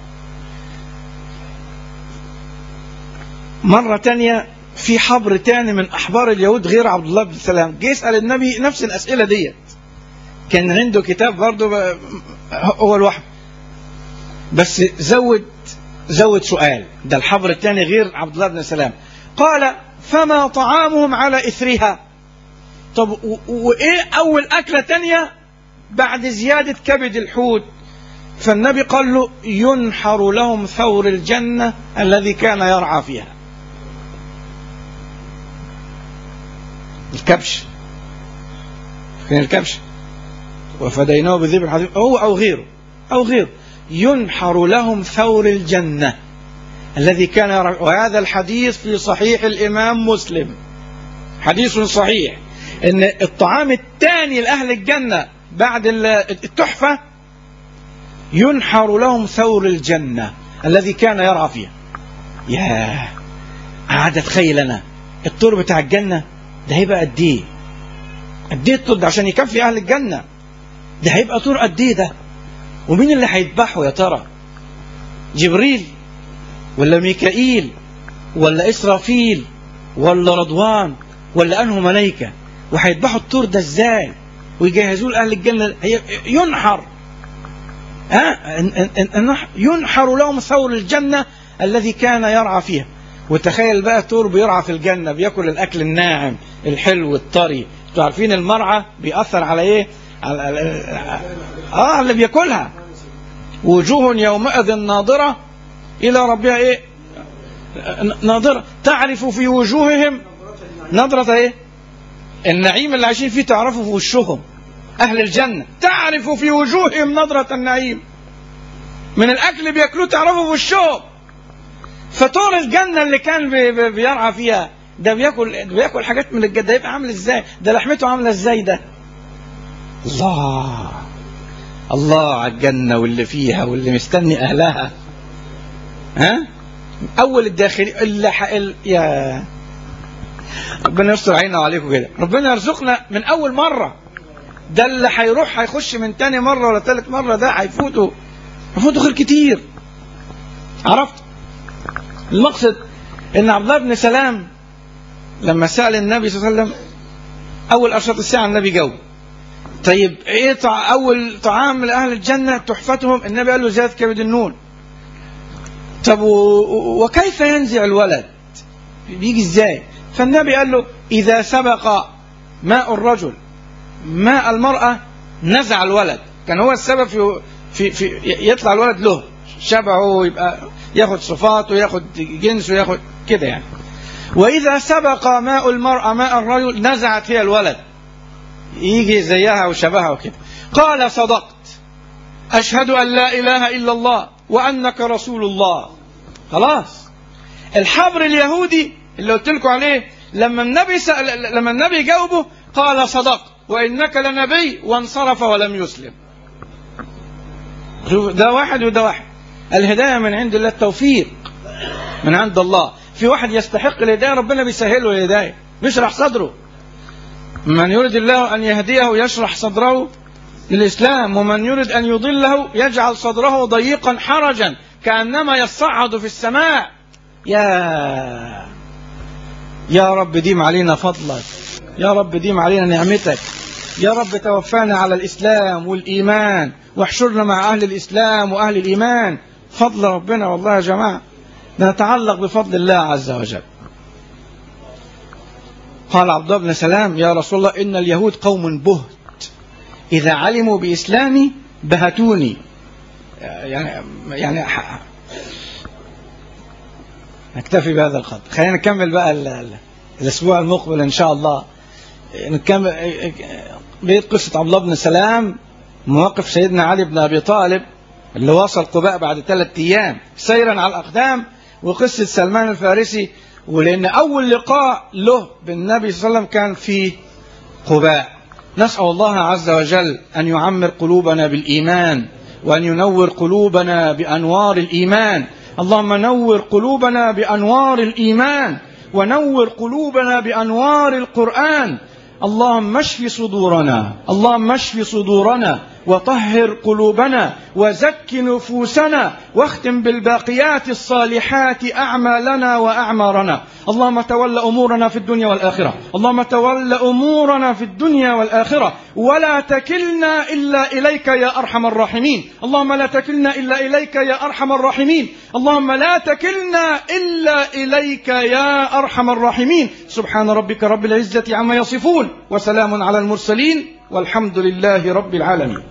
مرة تانية في حبر تاني من أحبار اليهود غير عبد الله بن سلام جه يسأل النبي نفس الأسئلة ديت كان عنده كتاب برضه هو لوحده بس زود زود سؤال ده الحبر الثاني غير عبد الله بن سلام قال فما طعامهم على إثرها طب وإيه أول أكلة تانية بعد زيادة كبد الحوت فالنبي قال له ينحر لهم ثور الجنة الذي كان يرعى فيها الكبش كان الكبش وفديناه بذبح عظيم هو أو غيره أو غيره ينحر لهم ثور الجنة الذي كان يرى وهذا الحديث في صحيح الإمام مسلم حديث صحيح ان الطعام الثاني لأهل الجنة بعد التحفة ينحر لهم ثور الجنة الذي كان يرعى فيها ياه قاعد اتخيل انا الطور بتاع الجنة ده هيبقى قد ايه قد ايه الطور ده عشان يكفي اهل الجنة ده هيبقى طور قد ايه ده ومين اللي هيذبحه يا ترى جبريل ولا ميكائيل ولا إسرافيل ولا رضوان ولا أنه ملائكة وهيذبحوا الطور ده ازاي ويجهزوه لأهل الجنة ينحر ها ينحر لهم ثور الجنة الذي كان يرعى فيها وتخيل بقى طور بيرعى في الجنة بياكل الأكل الناعم الحلو الطري انتوا عارفين المرعى بيأثر على ايه على اه اللي بياكلها وجوه يومئذ ناظرة إلى ربها إيه ناظرة تعرف في وجوههم نظرة إيه النعيم اللي عايشين فيه تعرفه في وشهم أهل الجنة تعرف في وجوههم نظرة النعيم من الأكل اللي بياكلوه تعرفه في وشهم فطور الجنة اللي كان بي بي بيرعى فيها ده بياكل بياكل حاجات من الجنة ده يبقى عامل ازاي ده لحمته عاملة ازاي ده الله الله على الجنة واللي فيها واللي مستني أهلها ها أول الداخلي اللي حقل يا ربنا يستر علينا وعليكم كده ربنا يرزقنا من أول مرة ده اللي هيروح هيخش من تاني مرة ولا تالت مرة ده هيفوته هيفوته خير كتير عرفت المقصد ان عبد الله بن سلام لما سأل النبي صلى الله عليه وسلم أول أشرط الساعة النبي جاوب طيب ايه طع... اول طعام لاهل الجنه تحفتهم النبي قال له زاد كبد النون طب و... وكيف ينزع الولد بيجي ازاي فالنبي قال له اذا سبق ماء الرجل ماء المراه نزع الولد كان هو السبب في في, في يطلع الولد له شبهه يبقى ياخد صفاته ياخد جنسه ياخد كده يعني وإذا سبق ماء المرأة ماء الرجل نزعت هي الولد يجي زيها وشبهها وكده قال صدقت أشهد أن لا إله إلا الله وأنك رسول الله خلاص الحبر اليهودي اللي قلت لكم عليه لما النبي سأل لما النبي جاوبه قال صدقت وإنك لنبي وانصرف ولم يسلم شوف ده واحد وده واحد الهداية من عند الله التوفيق من عند الله في واحد يستحق الهداية ربنا بيسهله الهداية بيشرح صدره من يريد الله أن يهديه يشرح صدره للإسلام ومن يريد أن يضله يجعل صدره ضيقا حرجا كأنما يصعد في السماء يا يا رب ديم علينا فضلك يا رب ديم علينا نعمتك يا رب توفانا على الإسلام والإيمان واحشرنا مع أهل الإسلام وأهل الإيمان فضل ربنا والله يا جماعة نتعلق بفضل الله عز وجل قال عبد الله بن سلام يا رسول الله إن اليهود قوم بهت إذا علموا بإسلامي بهتوني يعني يعني نكتفي بهذا القدر خلينا نكمل بقى ال ال الأسبوع المقبل إن شاء الله نكمل بيت قصة عبد الله بن سلام مواقف سيدنا علي بن أبي طالب اللي وصل قباء بعد ثلاثة أيام سيرا على الأقدام وقصة سلمان الفارسي ولأن أول لقاء له بالنبي صلى الله عليه وسلم كان في قباء نسأل الله عز وجل أن يعمر قلوبنا بالإيمان وأن ينور قلوبنا بأنوار الإيمان اللهم نور قلوبنا بأنوار الإيمان ونور قلوبنا بأنوار القرآن اللهم اشف صدورنا اللهم اشف صدورنا وطهر قلوبنا وزك نفوسنا واختم بالباقيات الصالحات أعمالنا وأعمارنا اللهم تول أمورنا في الدنيا والآخرة اللهم تول أمورنا في الدنيا والآخرة ولا تكلنا إلا إليك يا أرحم الراحمين اللهم لا تكلنا إلا إليك يا أرحم الراحمين اللهم لا تكلنا إلا إليك يا أرحم الراحمين سبحان ربك رب العزة عما يصفون وسلام على المرسلين والحمد لله رب العالمين